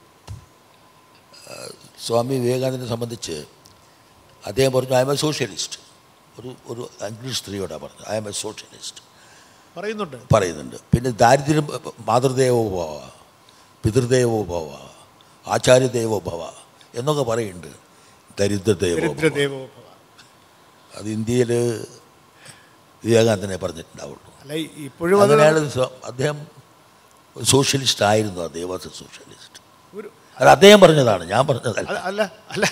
ആ, സ്വാമി വിവേകാനന്ദനെ സംബന്ധിച്ച് അദ്ദേഹം പറഞ്ഞു ഐ എം എ സോഷ്യലിസ്റ്റ് ഒരു ഒരു ഇംഗ്ലീഷ് സ്ത്രീയോടാണ് പറഞ്ഞു ഐ എം എ സോഷ്യലിസ്റ്റ് പറയുന്നുണ്ട് പറയുന്നുണ്ട് പിന്നെ ദാരിദ്ര്യം മാതൃദേവോ ഭവ പിതൃദേവോ ഭവ ആചാര്യദേവോ ഭവ എന്നൊക്കെ പറയുന്നുണ്ട് ദരിദ്രദേവോ ഭവ. ദരിദ്രദേവോ ഭവ അത് ഇന്ത്യയിൽ വിവേകാനന്ദനെ പറഞ്ഞിട്ടുണ്ടാവുള്ളൂ അല്ല ഇപ്പോഴും അത് അങ്ങനെയാണ് സ്വ- അദ്ദേഹം ഒരു സോഷ്യലിസ്റ്റ് ആയിരുന്നു അദ്ദേഹം വാസ് എ സോഷ്യലിസ്റ്റ് ഒരു അത് അദ്ദേഹം പറഞ്ഞതാണ് ഞാൻ പറഞ്ഞതല്ല അല്ല അല്ല അല്ല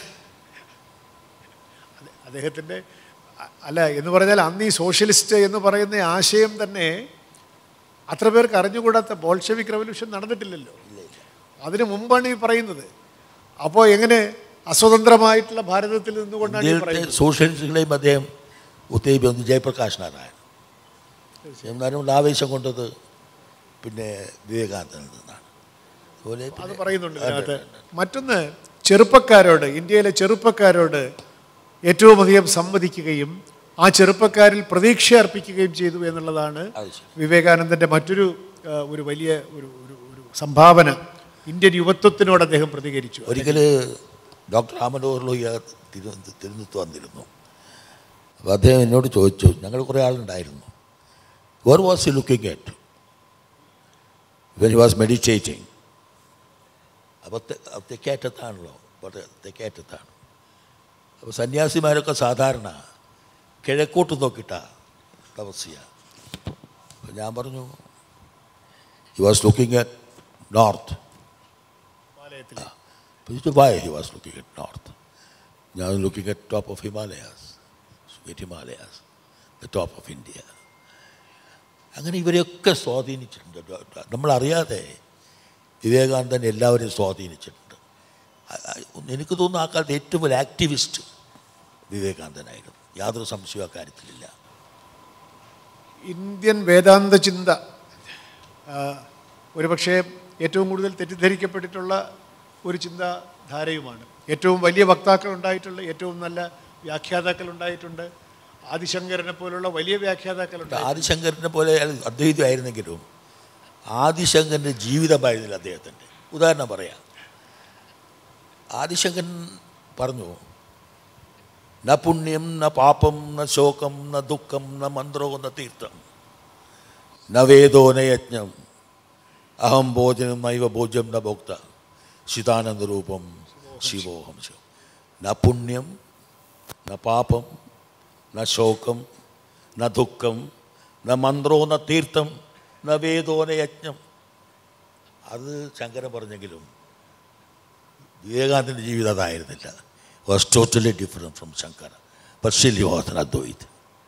അതെ, അദ്ദേഹത്തിൻ്റെ അ- അല്ല എന്ന് പറഞ്ഞാൽ അന്ന് ഈ സോഷ്യലിസ്റ്റ് എന്ന് പറയുന്ന ആശയം തന്നെ അത്ര പേർക്ക് അറിഞ്ഞുകൂടാത്ത ബോൾഷെവിക് റവല്യൂഷൻ നടന്നിട്ടില്ലല്ലോ അതിനു മുമ്പാണ് ഈ പറയുന്നത് അപ്പോൾ എങ്ങനെ അസ്വതന്ത്രമായിട്ടുള്ള ഭാരതത്തിൽ നിന്നുകൊണ്ടാണ് ഈ ഇന്ത്യയിലത്തെ പറയുന്നത് സോഷ്യലിസ്റ്റുകളെയും അദ്ദേഹം ഉത്തേജിപ്പിക്കുന്നത് ജയപ്രകാശ് നാരായൺ എന്നാലും ആവേശം കൊണ്ടത് പിന്നെ വിവേകാനന്ദനിൽ നിന്നാണ് അതുപോലെ അത് പിന്നെ- പറയുന്നുണ്ട് അതെ, ഇതിനകത്ത് അതെ. മറ്റൊന്ന് ചെറുപ്പക്കാരോട് ഇന്ത്യയിലെ ചെറുപ്പക്കാരോട് ഏറ്റവും അധികം സംവദിക്കുകയും ആ ചെറുപ്പക്കാരിൽ പ്രതീക്ഷ അർപ്പിക്കുകയും ചെയ്തു എന്നുള്ളതാണ് അത് ശരി. വിവേകാനന്ദൻ്റെ മറ്റൊരു ആ, ഒരു വലിയ ഒരു ഒരു ഒരു സംഭാവന ഇന്ത്യൻ യുവത്വത്തിനോട് അദ്ദേഹം പ്രതികരിച്ചു ഒരിക്കൽ ഡോക്ടർ രാമനോഹർ ലോഹിയ തിരുവനന്ത തിരുവനന്തപുരത്ത് വന്നിരുന്നു അപ്പോൾ അദ്ദേഹം എന്നോട് ചോദിച്ചു ഞങ്ങൾ കുറേ ആളുണ്ടായിരുന്നു where was you looking at when he was meditating അപ്പോൾ തെക്കേറ്റത്താണല്ലോ അപ്പോൾ തെക്കേറ്റത്താണ് അപ്പോൾ സന്യാസിമാരൊക്കെ സാധാരണ കിഴക്കോട്ട് നോക്കിയിട്ടാണ് തപസ് ചെയ്യുക അപ്പോൾ ഞാൻ പറഞ്ഞു he was looking at north ഹിമാലയത്തിൽ But why he was looking at north? Now looking at top of Himalayas, Great Himalayas, the top of India. അങ്ങനെ ഇവരെയൊക്കെ സ്വാധീനിച്ചിട്ടുണ്ട് നമ്മളറിയാതെ വിവേകാനന്ദൻ എല്ലാവരെയും സ്വാധീനിച്ചിട്ടുണ്ട് അ- അ- എനിക്ക് തോന്നുന്നു ആ കാലത്ത് ഏറ്റവും വലിയ ആക്ടിവിസ്റ്റ് വിവേകാനന്ദനായിരുന്നു യാതൊരു സംശയവും ആ കാര്യത്തിലില്ല ഇന്ത്യൻ വേദാന്ത ചിന്ത ആ, ഒരുപക്ഷെ ഏറ്റവും കൂടുതൽ തെറ്റിദ്ധരിക്കപ്പെട്ടിട്ടുള്ള ഒരു ചിന്താധാരയുമാണ് ഏറ്റവും വലിയ വക്താക്കൾ ഉണ്ടായിട്ടുള്ള ഏറ്റവും നല്ല വ്യാഖ്യാതാക്കൾ ഉണ്ടായിട്ടുണ്ട് ആദിശങ്കരനെ പോലുള്ള വലിയ വ്യാഖ്യാതാക്കൾ ഉണ്ടായിട്ടുണ്ട് ആദിശങ്കരനെ പോലെ അയാൾ അദ്വൈതമായിരുന്നെങ്കിലും ആദിശങ്കരൻ്റെ ജീവിതമായിരുന്നില്ല അദ്ദേഹത്തിൻ്റെ ഉദാഹരണം പറയാം ആദിശങ്കരൻ പറഞ്ഞു ന പുണ്യം ന പാപം ന ശോകം ന ദുഃഖം ന മന്ത്രോ ന തീർത്ഥം ന വേദോ ന യജ്ഞം അഹം ഭോജനം നൈവ ഭോജ്യം ന ഭോക്ത ചിതാനന്ദരൂപം ശിവോഹം ശിവ ന പുണ്യം ന പാപം ന ശോകം ന ദുഃഖം ന മന്ത്രോ ന തീർത്ഥം ന വേദോ ന യജ്ഞം അത് ശങ്കരൻ പറഞ്ഞെങ്കിലും വിവേകാനന്ദൻ്റെ ജീവിതം അതായിരുന്നില്ല was totally different from Shankara but still he was Advait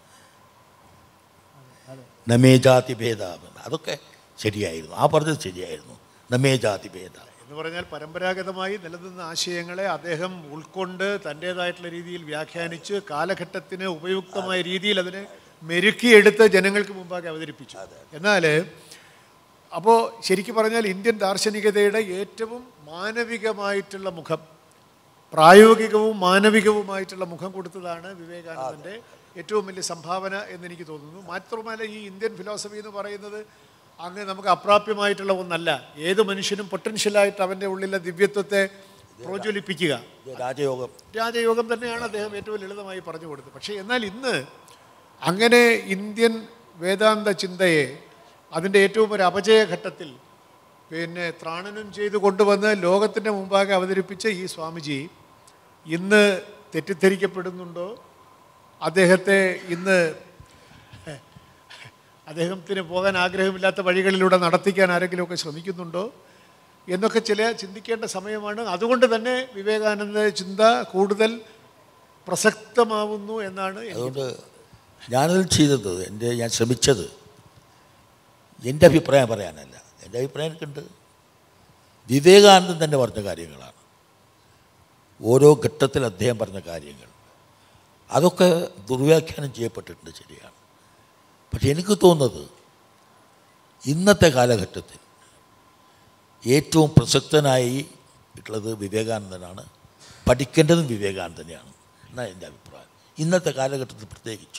നമേ ജാതി ഭേദാവൻ അതൊക്കെ ശരിയായിരുന്നു ആ പറഞ്ഞത് ശരിയായിരുന്നു നമേ ജാതി ഭേദ എന്ന് പറഞ്ഞാൽ പരമ്പരാഗതമായി നിലനിന്ന ആശയങ്ങളെ അദ്ദേഹം ഉൾക്കൊണ്ട് തൻ്റേതായിട്ടുള്ള രീതിയിൽ വ്യാഖ്യാനിച്ച് കാലഘട്ടത്തിന് ഉപയുക്തമായ രീതിയിൽ അതിനെ മെരുക്കിയെടുത്ത് ജനങ്ങൾക്ക് മുമ്പാകെ അവതരിപ്പിച്ചു എന്നാൽ അപ്പോൾ ശരിക്കും പറഞ്ഞാൽ ഇന്ത്യൻ ദാർശനികതയുടെ ഏറ്റവും മാനവികമായിട്ടുള്ള മുഖം പ്രായോഗികവും മാനവികവുമായിട്ടുള്ള മുഖം കൊടുത്തതാണ് വിവേകാനന്ദൻ്റെ ഏറ്റവും വലിയ സംഭാവന എന്നെനിക്ക് തോന്നുന്നു മാത്രമല്ല ഈ ഇന്ത്യൻ ഫിലോസഫി എന്ന് പറയുന്നത് അങ്ങ് നമുക്ക് അപ്രാപ്യമായിട്ടുള്ള ഒന്നല്ല ഏത് മനുഷ്യനും പൊട്ടൻഷ്യലായിട്ട് അവൻ്റെ ഉള്ളിലെ ദിവ്യത്വത്തെ പ്രോജ്വലിപ്പിക്കുക ഇത് രാജയോഗം രാജയോഗം തന്നെയാണ് അദ്ദേഹം ഏറ്റവും ലളിതമായി പറഞ്ഞു കൊടുത്തത് പക്ഷേ എന്നാൽ ഇന്ന് അങ്ങനെ ഇന്ത്യൻ വേദാന്ത ചിന്തയെ അതിൻ്റെ ഏറ്റവും ഒരു അപജയഘട്ടത്തിൽ പിന്നെ ത്രാണനം ചെയ്ത് കൊണ്ടുവന്ന് ലോകത്തിൻ്റെ മുമ്പാകെ അവതരിപ്പിച്ച ഈ സ്വാമിജി ഇന്ന് തെറ്റിദ്ധരിക്കപ്പെടുന്നുണ്ടോ അദ്ദേഹത്തെ ഇന്ന് അദ്ദേഹത്തിന് പോകാൻ ആഗ്രഹമില്ലാത്ത വഴികളിലൂടെ നടത്തിക്കാൻ ആരെങ്കിലുമൊക്കെ ശ്രമിക്കുന്നുണ്ടോ എന്നൊക്കെ ചില ചിന്തിക്കേണ്ട സമയമാണ് അതുകൊണ്ട് തന്നെ വിവേകാനന്ദ ചിന്ത കൂടുതൽ പ്രസക്തമാവുന്നു എന്നാണ് എനിക്ക് അതുകൊണ്ട് ഞാനതിൽ ചെയ്തത് എൻ്റെ ഞാൻ ശ്രമിച്ചത് എൻ്റെ അഭിപ്രായം പറയാനല്ല എൻ്റെ അഭിപ്രായം എനിക്കുണ്ട് വിവേകാനന്ദൻ തന്നെ പറഞ്ഞ കാര്യങ്ങളാണ് ഓരോ ഘട്ടത്തിൽ അദ്ദേഹം പറഞ്ഞ കാര്യങ്ങൾ അതൊക്കെ ദുർവ്യാഖ്യാനം ചെയ്യപ്പെട്ടിട്ടുണ്ട് ശരിയാണ് പക്ഷെ എനിക്ക് തോന്നുന്നത് ഇന്നത്തെ കാലഘട്ടത്തിൽ ഏറ്റവും പ്രസക്തനായി ഉള്ളത് വിവേകാനന്ദനാണ് പഠിക്കേണ്ടതും വിവേകാനന്ദനെയാണ് എന്നാണ് എൻ്റെ അഭിപ്രായം ഇന്നത്തെ കാലഘട്ടത്തിൽ പ്രത്യേകിച്ച്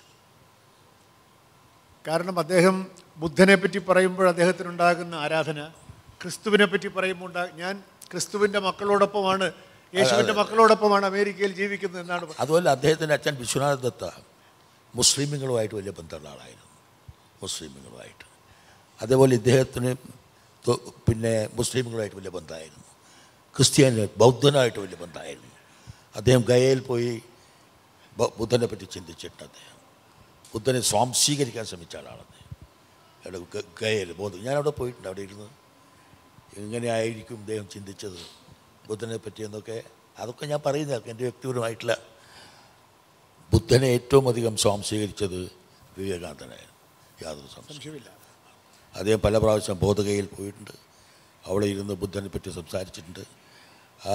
കാരണം അദ്ദേഹം ബുദ്ധനെ പറ്റി പറയുമ്പോൾ അദ്ദേഹത്തിനുണ്ടാകുന്ന ആരാധന ക്രിസ്തുവിനെ പറ്റി പറയുമ്പോൾ ഉണ്ടാ- ഞാൻ ക്രിസ്തുവിൻ്റെ മക്കളോടൊപ്പമാണ് യേശുവിൻ്റെ മക്കളോടൊപ്പമാണ് അമേരിക്കയിൽ ജീവിക്കുന്നത് എന്നാണ് പറയുന്നത്. അതുപോലെ അദ്ദേഹത്തിൻ്റെ അച്ഛൻ വിശ്വനാഥ ദത്ത മുസ്ലിമുകളുമായിട്ട് വലിയ ബന്ധമുള്ള ആളായിരുന്നു മുസ്ലിമുകളുമായിട്ട് അതേപോലെ ഇദ്ദേഹത്തിന് തൊ- പിന്നെ മുസ്ലിമുകളുമായിട്ട് വലിയ ബന്ധമായിരുന്നു ക്രിസ്ത്യാനി ബൗദ്ധനായിട്ട് വലിയ ബന്ധമായിരുന്നു അദ്ദേഹം ഗയയിൽ പോയി ബ- ബുദ്ധനെ പറ്റി ചിന്തിച്ചിട്ടുണ്ട് അദ്ദേഹം ബുദ്ധനെ സ്വാംശീകരിക്കാൻ ശ്രമിച്ച ആളാണ് അദ്ദേഹം അവിടെ ഗ- ഗയയിൽ ബോധം ഞാനവിടെ പോയിട്ടുണ്ട് അവിടെ ഇരുന്ന് എങ്ങനെയായിരിക്കും ഇദ്ദേഹം ചിന്തിച്ചത് ബുദ്ധനെ പറ്റി എന്നൊക്കെ അതൊക്കെ ഞാൻ പറയുന്നതൊക്കെ എൻ്റെ വ്യക്തിപരമായിട്ടുള്ള ബുദ്ധനെ ഏറ്റവും അധികം സ്വാംശീകരിച്ചത് വിവേകാനന്ദനായിരുന്നു യാതൊരു സംശയം സംശയമില്ല അദ്ദേഹം പല പ്രാവശ്യം ബോധഗയിൽ പോയിട്ടുണ്ട് അവിടെ ഇരുന്ന് ബുദ്ധനെ പറ്റി സംസാരിച്ചിട്ടുണ്ട് ആ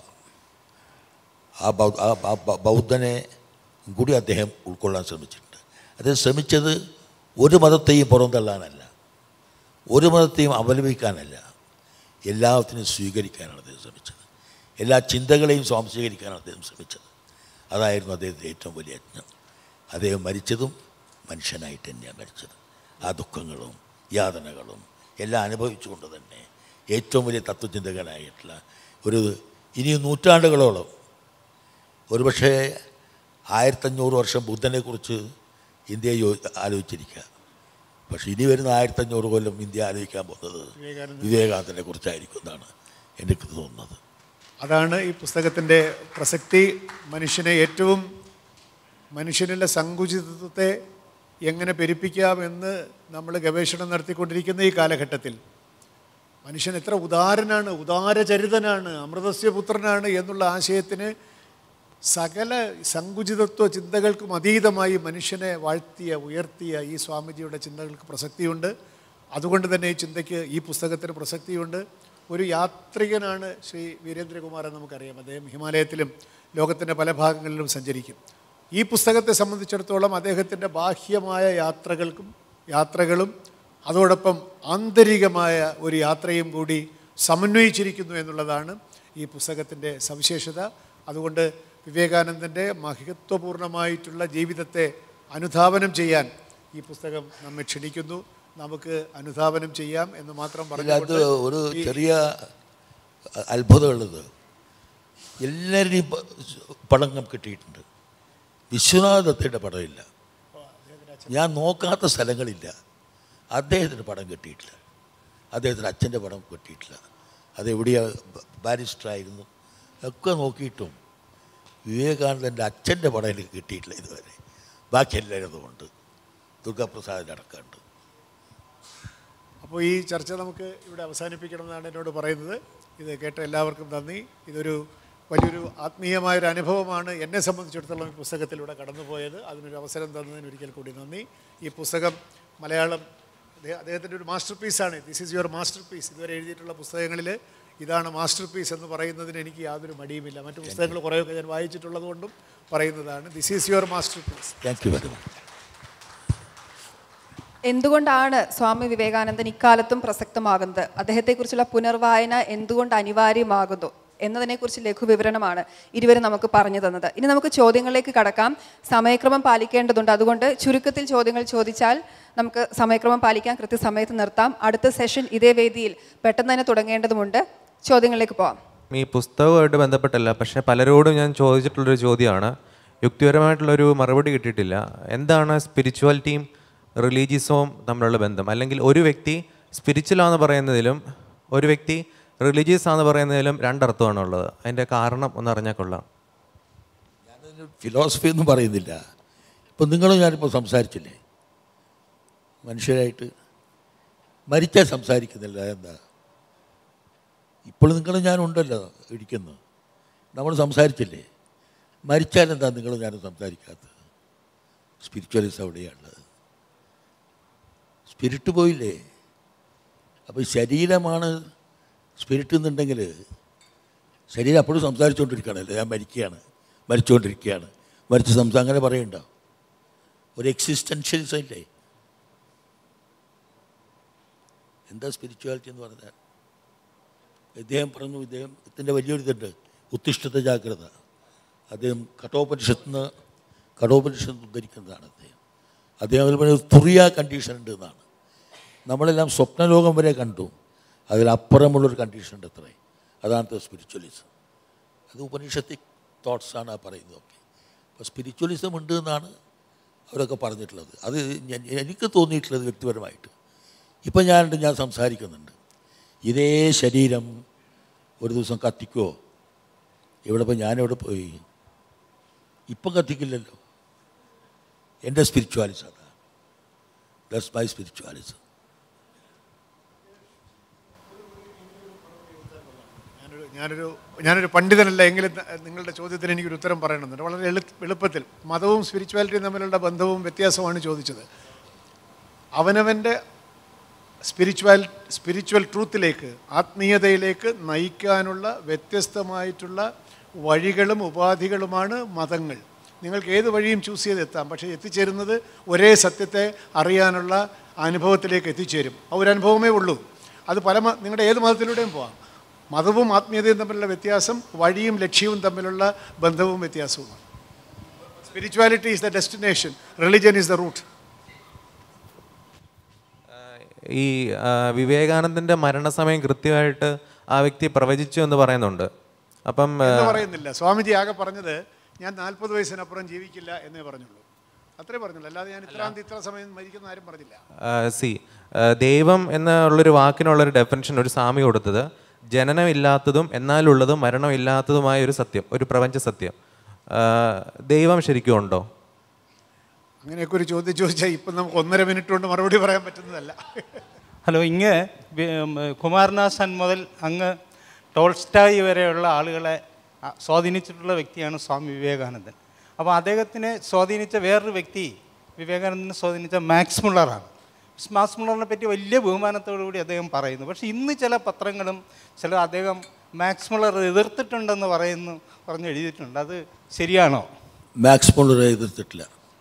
ആ ബൗ- ആ ബ- ബ- ബൗദ്ധനെ കൂടി അദ്ദേഹം ഉൾക്കൊള്ളാൻ ശ്രമിച്ചിട്ടുണ്ട് അദ്ദേഹം ശ്രമിച്ചത് ഒരു മതത്തെയും പുറന്തള്ളാനല്ല ഒരു മതത്തെയും അപലപിക്കാനല്ല എല്ലാത്തിനെയും സ്വീകരിക്കാനാണ് അദ്ദേഹം ശ്രമിച്ചത് എല്ലാ ചിന്തകളെയും സ്വാംശീകരിക്കാനാണ് അദ്ദേഹം ശ്രമിച്ചത് അതായിരുന്നു അദ്ദേഹത്തിൻ്റെ ഏറ്റവും വലിയ യജ്ഞം അദ്ദേഹം മരിച്ചതും മനുഷ്യനായിട്ട് തന്നെയാണ് മരിച്ചത് ആ ദുഃഖങ്ങളും യാതനകളും എല്ലാം അനുഭവിച്ചുകൊണ്ട് തന്നെ ഏറ്റവും വലിയ തത്വചിന്തകനായിട്ടുള്ള ഒരു ഇനിയും നൂറ്റാണ്ടുകളോളം ഒരുപക്ഷേ ആയിരത്തഞ്ഞൂറ് വർഷം ബുദ്ധനെക്കുറിച്ച് ഇന്ത്യ യോ ആലോചിച്ചിരിക്കുക പക്ഷേ ഇനി വരുന്ന ആയിരത്തഞ്ഞൂറ് കൊല്ലം ഇന്ത്യ ആലോചിക്കാൻ പോകുന്നത് വിവേകാനന്ദ വിവേകാനന്ദനെ കുറിച്ചായിരിക്കും എന്നാണ് എനിക്ക് തോന്നുന്നത് അതാണ് ഈ പുസ്തകത്തിൻ്റെ പ്രസക്തി മനുഷ്യനെ ഏറ്റവും മനുഷ്യനിലെ സങ്കുചിതത്വത്തെ എങ്ങനെ പെരുപ്പിക്കാമെന്ന് നമ്മൾ ഗവേഷണം നടത്തിക്കൊണ്ടിരിക്കുന്ന ഈ കാലഘട്ടത്തിൽ മനുഷ്യൻ എത്ര ഉദാരനാണ് ഉദാരചരിതനാണ് അമൃതസ്യ പുത്രനാണ് എന്നുള്ള ആശയത്തിന് സകല സങ്കുചിതത്വ ചിന്തകൾക്കും അതീതമായി മനുഷ്യനെ വാഴ്ത്തിയ ഉയർത്തിയ ഈ സ്വാമിജിയുടെ ചിന്തകൾക്ക് പ്രസക്തിയുണ്ട് അതുകൊണ്ട് തന്നെ ഈ ചിന്തയ്ക്ക് ഈ പുസ്തകത്തിന് പ്രസക്തിയുണ്ട് ഒരു യാത്രികനാണ് ശ്രീ വീരേന്ദ്രകുമാർ എന്ന് നമുക്കറിയാം അദ്ദേഹം ഹിമാലയത്തിലും ലോകത്തിൻ്റെ പല ഭാഗങ്ങളിലും സഞ്ചരിക്കും ഈ പുസ്തകത്തെ സംബന്ധിച്ചിടത്തോളം അദ്ദേഹത്തിൻ്റെ ബാഹ്യമായ യാത്രകൾക്കും യാത്രകളും അതോടൊപ്പം ആന്തരികമായ ഒരു യാത്രയും കൂടി സമന്വയിച്ചിരിക്കുന്നു എന്നുള്ളതാണ് ഈ പുസ്തകത്തിൻ്റെ സവിശേഷത അതുകൊണ്ട് വിവേകാനന്ദൻ്റെ മഹത്വപൂർണമായിട്ടുള്ള ജീവിതത്തെ അനുധാവനം ചെയ്യാൻ ഈ പുസ്തകം നമ്മെ ക്ഷണിക്കുന്നു നമുക്ക് അനുധാവനം ചെയ്യാം എന്ന് മാത്രം ഇല്ല, അത് പറഞ്ഞു ഒരു ചെറിയ അത്ഭുതമുള്ളത് എല്ലാവരുടെയും പ- പടം നമുക്ക് കിട്ടിയിട്ടുണ്ട് വിശ്വനാഥത്തിൻ്റെ പടമില്ല ഞാൻ നോക്കാത്ത സ്ഥലങ്ങളില്ല അദ്ദേഹത്തിൻ്റെ പടം കിട്ടിയിട്ടില്ല അദ്ദേഹത്തിൻ്റെ അച്ഛൻ്റെ പടം കിട്ടിയിട്ടില്ല അതെവിടെയാ ബാരിസ്റ്ററായിരുന്നു ഒക്കെ നോക്കിയിട്ടും വിവേകാനന്ദൻ്റെ അച്ഛൻ്റെ പടം എനിക്ക് കിട്ടിയിട്ടില്ല ഇതുവരെ ബാക്കി എല്ലാവരും ഉണ്ട് ദുർഗാപ്രസാദിൻ്റെ അടക്കമുണ്ട് അപ്പോൾ ഈ ചർച്ച നമുക്ക് ഇവിടെ അവസാനിപ്പിക്കണം എന്നാണ് എന്നോട് പറയുന്നത് ഇത് കേട്ട എല്ലാവർക്കും നന്ദി ഇതൊരു വലിയൊരു ആത്മീയമായൊരു അനുഭവമാണ് എന്നെ സംബന്ധിച്ചിടത്തോളം ഈ പുസ്തകത്തിലൂടെ കടന്നുപോയത് അതിനൊരു അവസരം തന്നതിന് ഒരിക്കൽ കൂടി നന്ദി ഈ പുസ്തകം മലയാളം അദ്ദേഹ- അദ്ദേഹത്തിൻ്റെ ഒരു മാസ്റ്റർ പീസാണ് this is your masterpiece ഇതുവരെ എഴുതിയിട്ടുള്ള പുസ്തകങ്ങളിൽ ഇതാണ് മാസ്റ്റർ പീസ് എന്ന് പറയുന്നതിന് എനിക്ക് യാതൊരു മടിയുമില്ല മറ്റു പുസ്തകങ്ങൾ കുറേയൊക്കെ ഞാൻ വായിച്ചിട്ടുള്ളത് കൊണ്ടും പറയുന്നതാണ് this is your masterpiece thank you very much എന്തുകൊണ്ടാണ് സ്വാമി വിവേകാനന്ദൻ ഇക്കാലത്തും പ്രസക്തമാകുന്നത് അദ്ദേഹത്തെക്കുറിച്ചുള്ള പുനർവായന എന്തുകൊണ്ട് അനിവാര്യമാകുന്നു എന്നതിനെക്കുറിച്ച് ലഘുവിവരണമാണ് ഇരുവരും നമുക്ക് പറഞ്ഞു തന്നത് ഇനി നമുക്ക് ചോദ്യങ്ങളിലേക്ക് കടക്കാം സമയക്രമം പാലിക്കേണ്ടതുണ്ട് അതുകൊണ്ട് ചുരുക്കത്തിൽ ചോദ്യങ്ങൾ ചോദിച്ചാൽ നമുക്ക് സമയക്രമം പാലിക്കാൻ കൃത്യസമയത്ത് നിർത്താം അടുത്ത സെഷൻ ഇതേ വേദിയിൽ പെട്ടെന്ന് തന്നെ തുടങ്ങേണ്ടതുമുണ്ട് ചോദ്യങ്ങളിലേക്ക് പോവാം ഈ പുസ്തകവുമായിട്ട് ബന്ധപ്പെട്ടല്ല പക്ഷേ പലരോടും ഞാൻ ചോദിച്ചിട്ടുള്ളൊരു ചോദ്യമാണ് യുക്തിപരമായിട്ടുള്ളൊരു മറുപടി കിട്ടിയിട്ടില്ല എന്താണ് സ്പിരിച്വാലിറ്റിയും റിലീജിയസവും തമ്മിലുള്ള ബന്ധം അല്ലെങ്കിൽ ഒരു വ്യക്തി സ്പിരിച്വലാന്ന് പറയുന്നതിലും ഒരു വ്യക്തി റിലീജിയസ് ആണെന്ന് പറയുന്നതിലും രണ്ടർത്ഥമാണ് ഉള്ളത് അതിൻ്റെ കാരണം ഒന്ന് അറിഞ്ഞാൽ കൊള്ളാം ഫിലോസഫി ഒന്നും പറയുന്നില്ല ഇപ്പം നിങ്ങളും ഞാനിപ്പോൾ സംസാരിച്ചില്ലേ മനുഷ്യരായിട്ട് മരിച്ചാൽ സംസാരിക്കുന്നില്ല എന്താ ഇപ്പോൾ നിങ്ങളും ഞാനും ഉണ്ടല്ലോ ഇരിക്കുന്നു നമ്മൾ സംസാരിച്ചില്ലേ മരിച്ചാൽ എന്താ നിങ്ങളും ഞാനും സംസാരിക്കാത്തത് സ്പിരിച്വലിസം എവിടെയാണുള്ളത് സ്പിരിറ്റ് പോയില്ലേ അപ്പോൾ ശരീരമാണ് സ്പിരിറ്റ് എന്നുണ്ടെങ്കിൽ ശരീരം അപ്പോഴും സംസാരിച്ചുകൊണ്ടിരിക്കുകയാണല്ലോ ഞാൻ മരിക്കുകയാണ് മരിച്ചുകൊണ്ടിരിക്കുകയാണ് മരിച്ച സംസാരം അങ്ങനെ പറയണ്ടോ ഒരു എക്സിസ്റ്റൻഷ്യലിസം ഇല്ലേ എന്താ സ്പിരിച്വാലിറ്റി എന്ന് പറഞ്ഞാൽ ഇദ്ദേഹം പറഞ്ഞു ഇദ്ദേഹത്തിൻ്റെ വലിയൊരു ഇതുണ്ട് ഉത്തിഷ്ഠത ജാഗ്രത അദ്ദേഹം കഠോപനിഷത്തുനിന്ന് കഠോപനിഷത്ത് ഉദ്ധരിക്കുന്നതാണ് അദ്ദേഹം അദ്ദേഹം അതിൽ പറഞ്ഞ തുറിയ കണ്ടീഷൻ ഉണ്ട് എന്നാണ് നമ്മളെല്ലാം സ്വപ്നലോകം വരെ കണ്ടു അതിലപ്പുറമുള്ളൊരു കണ്ടീഷൻ ഉണ്ട് അത്രേ അതാണ് സ്പിരിച്വലിസം അത് ഉപനിഷത്തിക് തോട്ട്സാണ് ആ പറയുന്നത് ഓക്കെ അപ്പോൾ സ്പിരിച്വലിസം ഉണ്ട് എന്നാണ് അവരൊക്കെ പറഞ്ഞിട്ടുള്ളത് അത് ഞാൻ- എനിക്ക് തോന്നിയിട്ടുള്ളത് വ്യക്തിപരമായിട്ട് ഇപ്പം ഞാനുണ്ട് ഞാൻ സംസാരിക്കുന്നുണ്ട് ഇതേ ശരീരം ഒരു ദിവസം കത്തിക്കുമോ ഇവിടെ ഇപ്പോൾ ഞാനെവിടെ പോയി ഇപ്പം കത്തിക്കില്ലല്ലോ എൻ്റെ സ്പിരിച്വാലിസം അതാണ് ദസ് മൈ സ്പിരിച്വാലിസം ഞാനൊരു ഞാനൊരു ഞാനൊരു പണ്ഡിതനല്ല എങ്കിലും ത- നിങ്ങളുടെ ചോദ്യത്തിന് എനിക്കൊരു ഉത്തരം പറയണമെന്നുണ്ട് വളരെ എളു എളുപ്പത്തിൽ മതവും സ്പിരിച്വാലിറ്റിയും തമ്മിലുള്ള ബന്ധവും വ്യത്യാസമാണ് ചോദിച്ചത് അവനവൻ്റെ സ്പിരിച്വാൽ സ്പിരിച്വൽ ട്രൂത്തിലേക്ക് ആത്മീയതയിലേക്ക് നയിക്കാനുള്ള വ്യത്യസ്തമായിട്ടുള്ള വഴികളും ഉപാധികളുമാണ് മതങ്ങൾ നിങ്ങൾക്ക് ഏത് വഴിയും ചൂസ് ചെയ്ത് എത്താം പക്ഷേ എത്തിച്ചേരുന്നത് ഒരേ സത്യത്തെ അറിയാനുള്ള അനുഭവത്തിലേക്ക് എത്തിച്ചേരും ആ ഒരു അനുഭവമേ ഉള്ളൂ അത് പല മ- നിങ്ങളുടെ ഏത് മതത്തിലൂടെയും പോവാം മതവും ആത്മീയതയും തമ്മിലുള്ള വ്യത്യാസം വഴിയും ലക്ഷ്യവും തമ്മിലുള്ള ബന്ധവും വ്യത്യാസവുമാണ് spirituality is the destination religion is the route ഈ ആ, വിവേകാനന്ദൻ്റെ മരണസമയം കൃത്യമായിട്ട് ആ വ്യക്തി പ്രവചിച്ചു എന്ന് പറയുന്നുണ്ട് അപ്പം ആ, എന്ന് പറയുന്നില്ല സ്വാമിജി ആകെ പറഞ്ഞത് ഞാൻ നാൽപ്പത് വയസ്സിനപ്പുറം ജീവിക്കില്ല എന്നേ പറഞ്ഞുള്ളൂ അത്രേ പറഞ്ഞുള്ളൂ അല്ലാതെ ഞാൻ ഇത്രാന്തി ഇത്ര സമയം മരിക്കുന്ന ആരും പറഞ്ഞില്ല സി ദൈവം എന്നുള്ളൊരു വാക്കിനുള്ളൊരു ഡെഫിനിഷൻ ഒരു സ്വാമി കൊടുത്തത് ജനനമില്ലാത്തതും എന്നാലുള്ളതും മരണമില്ലാത്തതുമായ ഒരു സത്യം ഒരു പ്രപഞ്ച സത്യം ആ, ദൈവം ശരിക്കും ഉണ്ടോ അങ്ങനെയൊക്കെ ഒരു ചോദ്യം ചോദിച്ചാൽ ഇപ്പം നമുക്ക് ഒന്നര മിനിറ്റ് കൊണ്ട് മറുപടി പറയാൻ പറ്റുന്നതല്ല ഹലോ ഇങ്ങ് വി- ഉം, കുമാരനാശൻ മുതൽ അങ്ങ് ടോൾസ്റ്റായി വരെയുള്ള ആളുകളെ ആ, സ്വാധീനിച്ചിട്ടുള്ള വ്യക്തിയാണ് സ്വാമി വിവേകാനന്ദൻ അപ്പോൾ അദ്ദേഹത്തിനെ സ്വാധീനിച്ച വേറൊരു വ്യക്തി വിവേകാനന്ദനെ സ്വാധീനിച്ച മാക്സ് മുള്ളറാണ് മാക്സ് മുള്ളറിനെ പറ്റി വലിയ ബഹുമാനത്തോടു കൂടി അദ്ദേഹം പറയുന്നു പക്ഷേ ഇന്ന് ചില പത്രങ്ങളും ചില അദ്ദേഹം മാക്സ് മുള്ളർ എതിർത്തിട്ടുണ്ടെന്ന് പറയുന്നു പറഞ്ഞ് എഴുതിയിട്ടുണ്ട് അത് ശരിയാണോ മാക്സ് മുള്ളറെ എതിർത്തിട്ടില്ല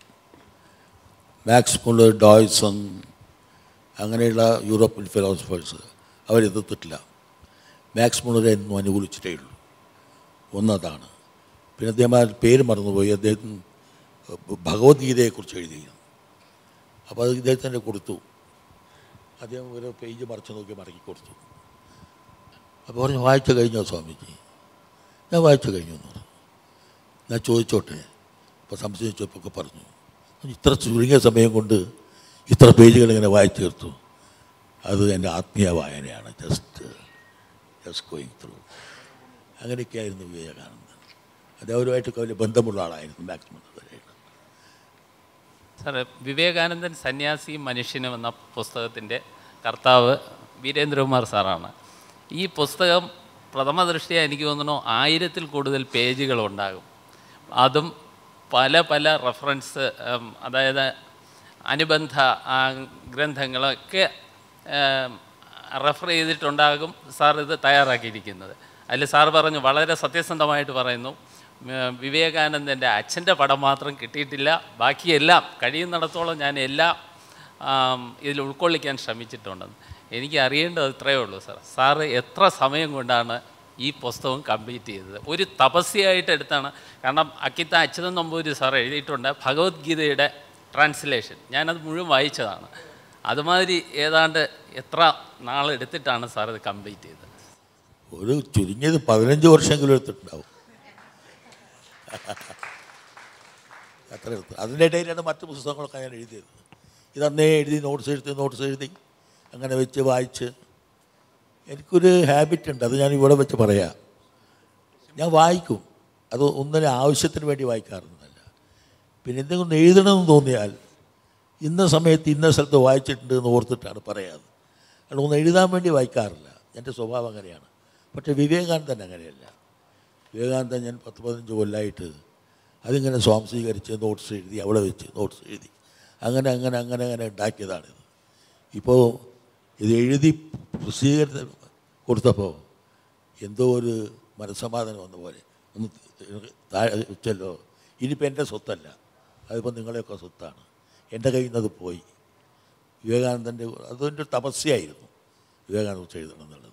മാക്സ് മുള്ളർ ഡോയ്സൺ അങ്ങനെയുള്ള യൂറോപ്യൻ ഫിലോസഫേഴ്സ് അവരെതിർത്തിട്ടില്ല മാക്സ് മുള്ളറെ എന്നും അനുകൂലിച്ചിട്ടേ ഉള്ളൂ ഒന്നതാണ് പിന്നെ അദ്ദേഹം ആ പേര് മറന്നുപോയി അദ്ദേഹം ഭഗവത്ഗീതയെക്കുറിച്ച് എഴുതി അപ്പോൾ അത് ഇദ്ദേഹത്തിൻ്റെ കൊടുത്തു അദ്ദേഹം ഒരു പേജ് മറിച്ച് നോക്കി മടക്കി കൊടുത്തു അപ്പോൾ പറഞ്ഞു വായിച്ചു കഴിഞ്ഞോ സ്വാമിജി ഞാൻ വായിച്ചു കഴിഞ്ഞു എന്ന് പറഞ്ഞു ഞാൻ ചോദിച്ചോട്ടെ അപ്പോൾ സംശയിച്ചപ്പോൾ ഒക്കെ പറഞ്ഞു ഇത്ര ചുരുങ്ങിയ സമയം കൊണ്ട് ഇത്ര പേജുകൾ ഇങ്ങനെ വായിച്ചു തീർത്തു അത് എൻ്റെ ആത്മീയ വായനയാണ് ജസ്റ്റ് ജസ്റ്റ് ഗോയിങ് ത്രൂ അങ്ങനെയൊക്കെയായിരുന്നു വിവേകാനന്ദൻ അദ്ദേഹവുമായിട്ടൊക്കെ വലിയ ബന്ധമുള്ള ആളായിരുന്നു മാക്സിമം വരെയായിട്ട് സാറേ വിവേകാനന്ദൻ സന്യാസിയും മനുഷ്യനും എന്ന പുസ്തകത്തിൻ്റെ കർത്താവ് വീരേന്ദ്രകുമാർ സാറാണ് ഈ പുസ്തകം പ്രഥമ ദൃഷ്ടിയ എനിക്ക് തോന്നുന്നു ആയിരത്തിൽ കൂടുതൽ പേജുകളുണ്ടാകും അതും പല പല റെഫറൻസ് ഉം, അതായത് അനുബന്ധ ആ, ഗ്രന്ഥങ്ങളൊക്കെ റെഫർ ചെയ്തിട്ടുണ്ടാകും സാർ ഇത് തയ്യാറാക്കിയിരിക്കുന്നത് അതിൽ സാർ പറഞ്ഞു വളരെ സത്യസന്ധമായിട്ട് പറയുന്നു ഉം, വിവേകാനന്ദൻ്റെ അച്ഛൻ്റെ പടം മാത്രം കിട്ടിയിട്ടില്ല ബാക്കിയെല്ലാം കഴിയുന്നിടത്തോളം ഞാൻ എല്ലാം ആം, ഇതിൽ ഉൾക്കൊള്ളിക്കാൻ ശ്രമിച്ചിട്ടുണ്ടെന്ന് എനിക്ക് അറിയേണ്ടത് ഇത്രയേ ഉള്ളൂ സാർ സാറ് എത്ര സമയം കൊണ്ടാണ് ഈ പുസ്തകം കംപ്ലീറ്റ് ചെയ്തത് ഒരു തപസ്യയായിട്ട് എടുത്താണ് കാരണം അക്കിത്ത അച്യുതൻ നമ്പൂരി സാർ എഴുതിയിട്ടുണ്ട് ഭഗവത്ഗീതയുടെ ട്രാൻസ്ലേഷൻ ഞാനത് മുഴുവൻ വായിച്ചതാണ് അതുമാതിരി ഏതാണ്ട് എത്ര നാളെടുത്തിട്ടാണ് സാർ ഇത് കംപ്ലീറ്റ് ചെയ്തത് ഒരു ചുരുങ്ങിയത് പതിനഞ്ച് വർഷമെങ്കിലും എടുത്തിട്ടുണ്ടാവും അത്ര എടുത്തു അതിൻ്റെ ഇടയിലാണ് മറ്റു പുസ്തകങ്ങളൊക്കെ ഞാൻ എഴുതിയത് ഇതന്നേ എഴുതി നോട്ട്സ് എഴുതി നോട്ട്സ് എഴുതി അങ്ങനെ വെച്ച് വായിച്ച് എനിക്കൊരു ഹാബിറ്റ് ഉണ്ട് അത് ഞാൻ ഇവിടെ വെച്ച് പറയാം ഞാൻ വായിക്കും അത് ഒന്നിനും ആവശ്യത്തിന് വേണ്ടി വായിക്കാറുണ്ടല്ല പിന്നെ എന്തെങ്കിലും ഒന്ന് എഴുതണമെന്ന് തോന്നിയാൽ ഇന്ന സമയത്ത് ഇന്ന സ്ഥലത്ത് വായിച്ചിട്ടുണ്ട് എന്ന് ഓർത്തിട്ടാണ് പറയാറ് അതുകൊണ്ട് ഒന്ന് എഴുതാൻ വേണ്ടി വായിക്കാറില്ല എൻ്റെ സ്വഭാവം അങ്ങനെയാണ് പക്ഷേ വിവേകാനന്ദൻ അങ്ങനെയല്ല വിവേകാനന്ദൻ ഞാൻ പത്ത് പതിനഞ്ച് കൊല്ലമായിട്ട് അതിങ്ങനെ സ്വാംശീകരിച്ച് നോട്ട്സ് എഴുതി അവിടെ വെച്ച് നോട്ട്സ് എഴുതി അങ്ങനെ അങ്ങനെ അങ്ങനെ അങ്ങനെ ഉണ്ടാക്കിയതാണിത് ഇപ്പോൾ ഇത് എഴുതി പ്രസിദ്ധീകരണ കൊടുത്തപ്പോൾ എന്തോ ഒരു മനസ്സമാധാനം വന്ന പോലെ ഒന്ന് താഴെ വെച്ചല്ലോ ഇനിയിപ്പോൾ എൻ്റെ സ്വത്തല്ല അതിപ്പോൾ നിങ്ങളെയൊക്കെ സ്വത്താണ് എൻ്റെ കയ്യിൽ നിന്ന് അത് പോയി വിവേകാനന്ദൻ്റെ അതിൻ്റെ ഒരു തപസ്യയായിരുന്നു വിവേകാനന്ദ കുറിച്ച് എഴുതണം എന്നുള്ളത്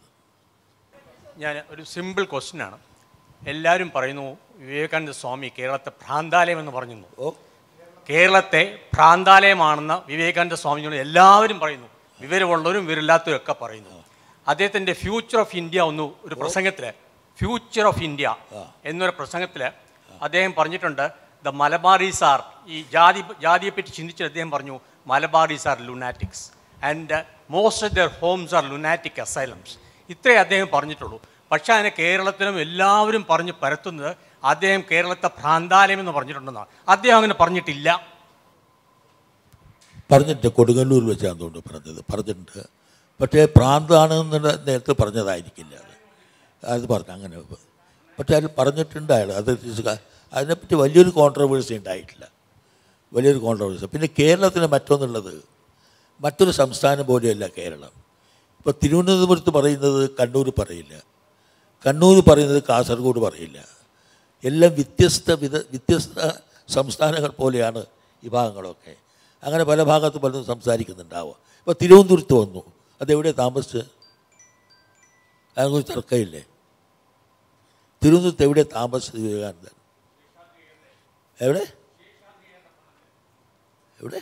ഞാൻ ഒരു സിമ്പിൾ ക്വസ്റ്റ്യനാണ് എല്ലാവരും പറയുന്നു വിവേകാനന്ദ സ്വാമി കേരളത്തെ ഭ്രാന്താലയം എന്ന് പറഞ്ഞു ഓ കേരളത്തെ ഭ്രാന്താലയമാണെന്ന് വിവേകാനന്ദ സ്വാമിയോട് എല്ലാവരും പറയുന്നു വിവരമുള്ളവരും വിവരമില്ലാത്തവരും ഒക്കെ പറയുന്നു അദ്ദേഹത്തിൻ്റെ ഫ്യൂച്ചർ ഓഫ് ഇന്ത്യ ഒന്ന് ഒരു പ്രസംഗത്തിൽ ഫ്യൂച്ചർ ഓഫ് ഇന്ത്യ എന്നൊരു പ്രസംഗത്തിൽ അദ്ദേഹം പറഞ്ഞിട്ടുണ്ട് ദ മലബാറീസ് ആർ ഈ ജാതി ജാതിയെപ്പറ്റി ചിന്തിച്ചിട്ട് അദ്ദേഹം പറഞ്ഞു Malabaris are lunatics and most of their homes are lunatic asylums ഇത്രേ അദ്ദേഹം പറഞ്ഞിട്ടുള്ളൂ പക്ഷേ അതിനെ കേരളത്തിലും എല്ലാവരും പറഞ്ഞ് പരത്തുന്നത് അദ്ദേഹം കേരളത്തെ ഭ്രാന്താലയം എന്ന് പറഞ്ഞിട്ടുണ്ടെന്നാണ് അദ്ദേഹം അങ്ങനെ പറഞ്ഞിട്ടില്ല പറഞ്ഞിട്ട് കൊടുങ്ങല്ലൂർ വെച്ചാണ് തോന്നുന്നു പറഞ്ഞത് പറഞ്ഞിട്ടുണ്ട് പക്ഷേ പ്രാന്താണെന്ന് നേരത്തെ പറഞ്ഞതായിരിക്കില്ല അത് അത് പറഞ്ഞു അങ്ങനെ പക്ഷേ അത് പറഞ്ഞിട്ടുണ്ട് അയാൾ അത് അതിനെപ്പറ്റി വലിയൊരു കോൺട്രവേഴ്സി ഉണ്ടായിട്ടില്ല വലിയൊരു കോൺട്രവേഴ്സി പിന്നെ കേരളത്തിന് മറ്റൊന്നുള്ളത് മറ്റൊരു സംസ്ഥാനം പോലെയല്ല കേരളം ഇപ്പോൾ തിരുവനന്തപുരത്ത് പറയുന്നത് കണ്ണൂർ പറയില്ല കണ്ണൂർ പറയുന്നത് കാസർഗോഡ് പറയില്ല എല്ലാം വ്യത്യസ്ത വിധ വ്യത്യസ്ത സംസ്ഥാനങ്ങൾ പോലെയാണ് ഈ ഭാഗങ്ങളൊക്കെ അങ്ങനെ പല ഭാഗത്ത് പലതും സംസാരിക്കുന്നുണ്ടാവുക ഇപ്പോൾ തിരുവനന്തപുരത്ത് വന്നു അതെവിടെ താമസിച്ച് അതിനെക്കുറിച്ച് തർക്കമില്ലേ തിരുവനന്തപുരത്ത് എവിടെ താമസിച്ചത് വിവേകാനന്ദൻ എവിടെ എവിടെ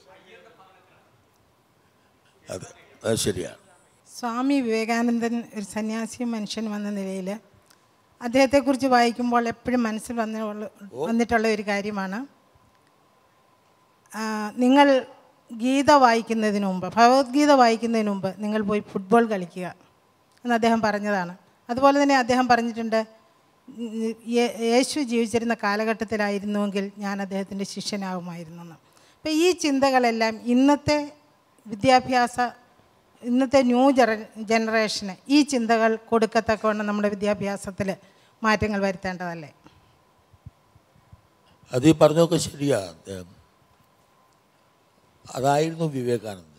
അതെ അത് ശരിയാണ് സ്വാമി വിവേകാനന്ദൻ ഒരു സന്യാസിയും മനുഷ്യനും എന്ന നിലയിൽ അദ്ദേഹത്തെക്കുറിച്ച് വായിക്കുമ്പോൾ എപ്പോഴും മനസ്സിൽ വന്ന വന്നിട്ടുള്ള ഒരു കാര്യമാണ് ആ, നിങ്ങൾ ഗീത വായിക്കുന്നതിന് മുമ്പ് ഭഗവത്ഗീത വായിക്കുന്നതിന് മുമ്പ് നിങ്ങൾ പോയി ഫുട്ബോൾ കളിക്കുക എന്ന് അദ്ദേഹം പറഞ്ഞതാണ് അതുപോലെ തന്നെ അദ്ദേഹം പറഞ്ഞിട്ടുണ്ട് ഉം, യേ- യേശു ജീവിച്ചിരുന്ന കാലഘട്ടത്തിലായിരുന്നുവെങ്കിൽ ഞാൻ അദ്ദേഹത്തിൻ്റെ ശിഷ്യനാകുമായിരുന്നു എന്ന് അപ്പോൾ ഈ ചിന്തകളെല്ലാം ഇന്നത്തെ വിദ്യാഭ്യാസ ഇന്നത്തെ ന്യൂ ജന ജനറേഷന് ഈ ചിന്തകൾ കൊടുക്കത്തക്കവണ്ണം നമ്മുടെ വിദ്യാഭ്യാസത്തിൽ മാറ്റങ്ങൾ വരുത്തേണ്ടതല്ലേ അത് ഈ പറഞ്ഞതൊക്കെ ശരിയാ അദ്ദേഹം അതായിരുന്നു വിവേകാനന്ദൻ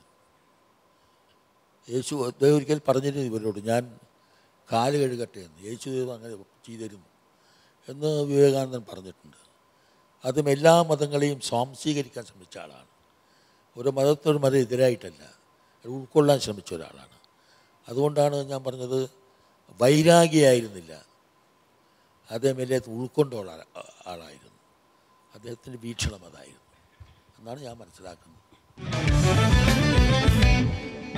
യേശു അദ്ദേഹം ഒരിക്കൽ പറഞ്ഞിരുന്നു ഇവരോട് ഞാൻ കാല് കഴുകട്ടെ എന്ന് യേശുദേവ് അങ്ങനെ ചെയ്തിരുന്നു എന്ന് വിവേകാനന്ദൻ പറഞ്ഞിട്ടുണ്ട് അതും എല്ലാ മതങ്ങളെയും സ്വാംശീകരിക്കാൻ ശ്രമിച്ച ആളാണ് ഒരു മതത്തോട് മതം എതിരായിട്ടല്ല അത് ഉൾക്കൊള്ളാൻ ശ്രമിച്ച ഒരാളാണ് അതുകൊണ്ടാണ് ഞാൻ പറഞ്ഞത് വൈരാഗിയായിരുന്നില്ല അദ്ദേഹം എല്ലാത്തും ഉൾക്കൊണ്ടുള്ള ആളാ- ആളായിരുന്നു അദ്ദേഹത്തിൻ്റെ വീക്ഷണം അതായിരുന്നു എന്നാണ് ഞാൻ മനസ്സിലാക്കുന്നത്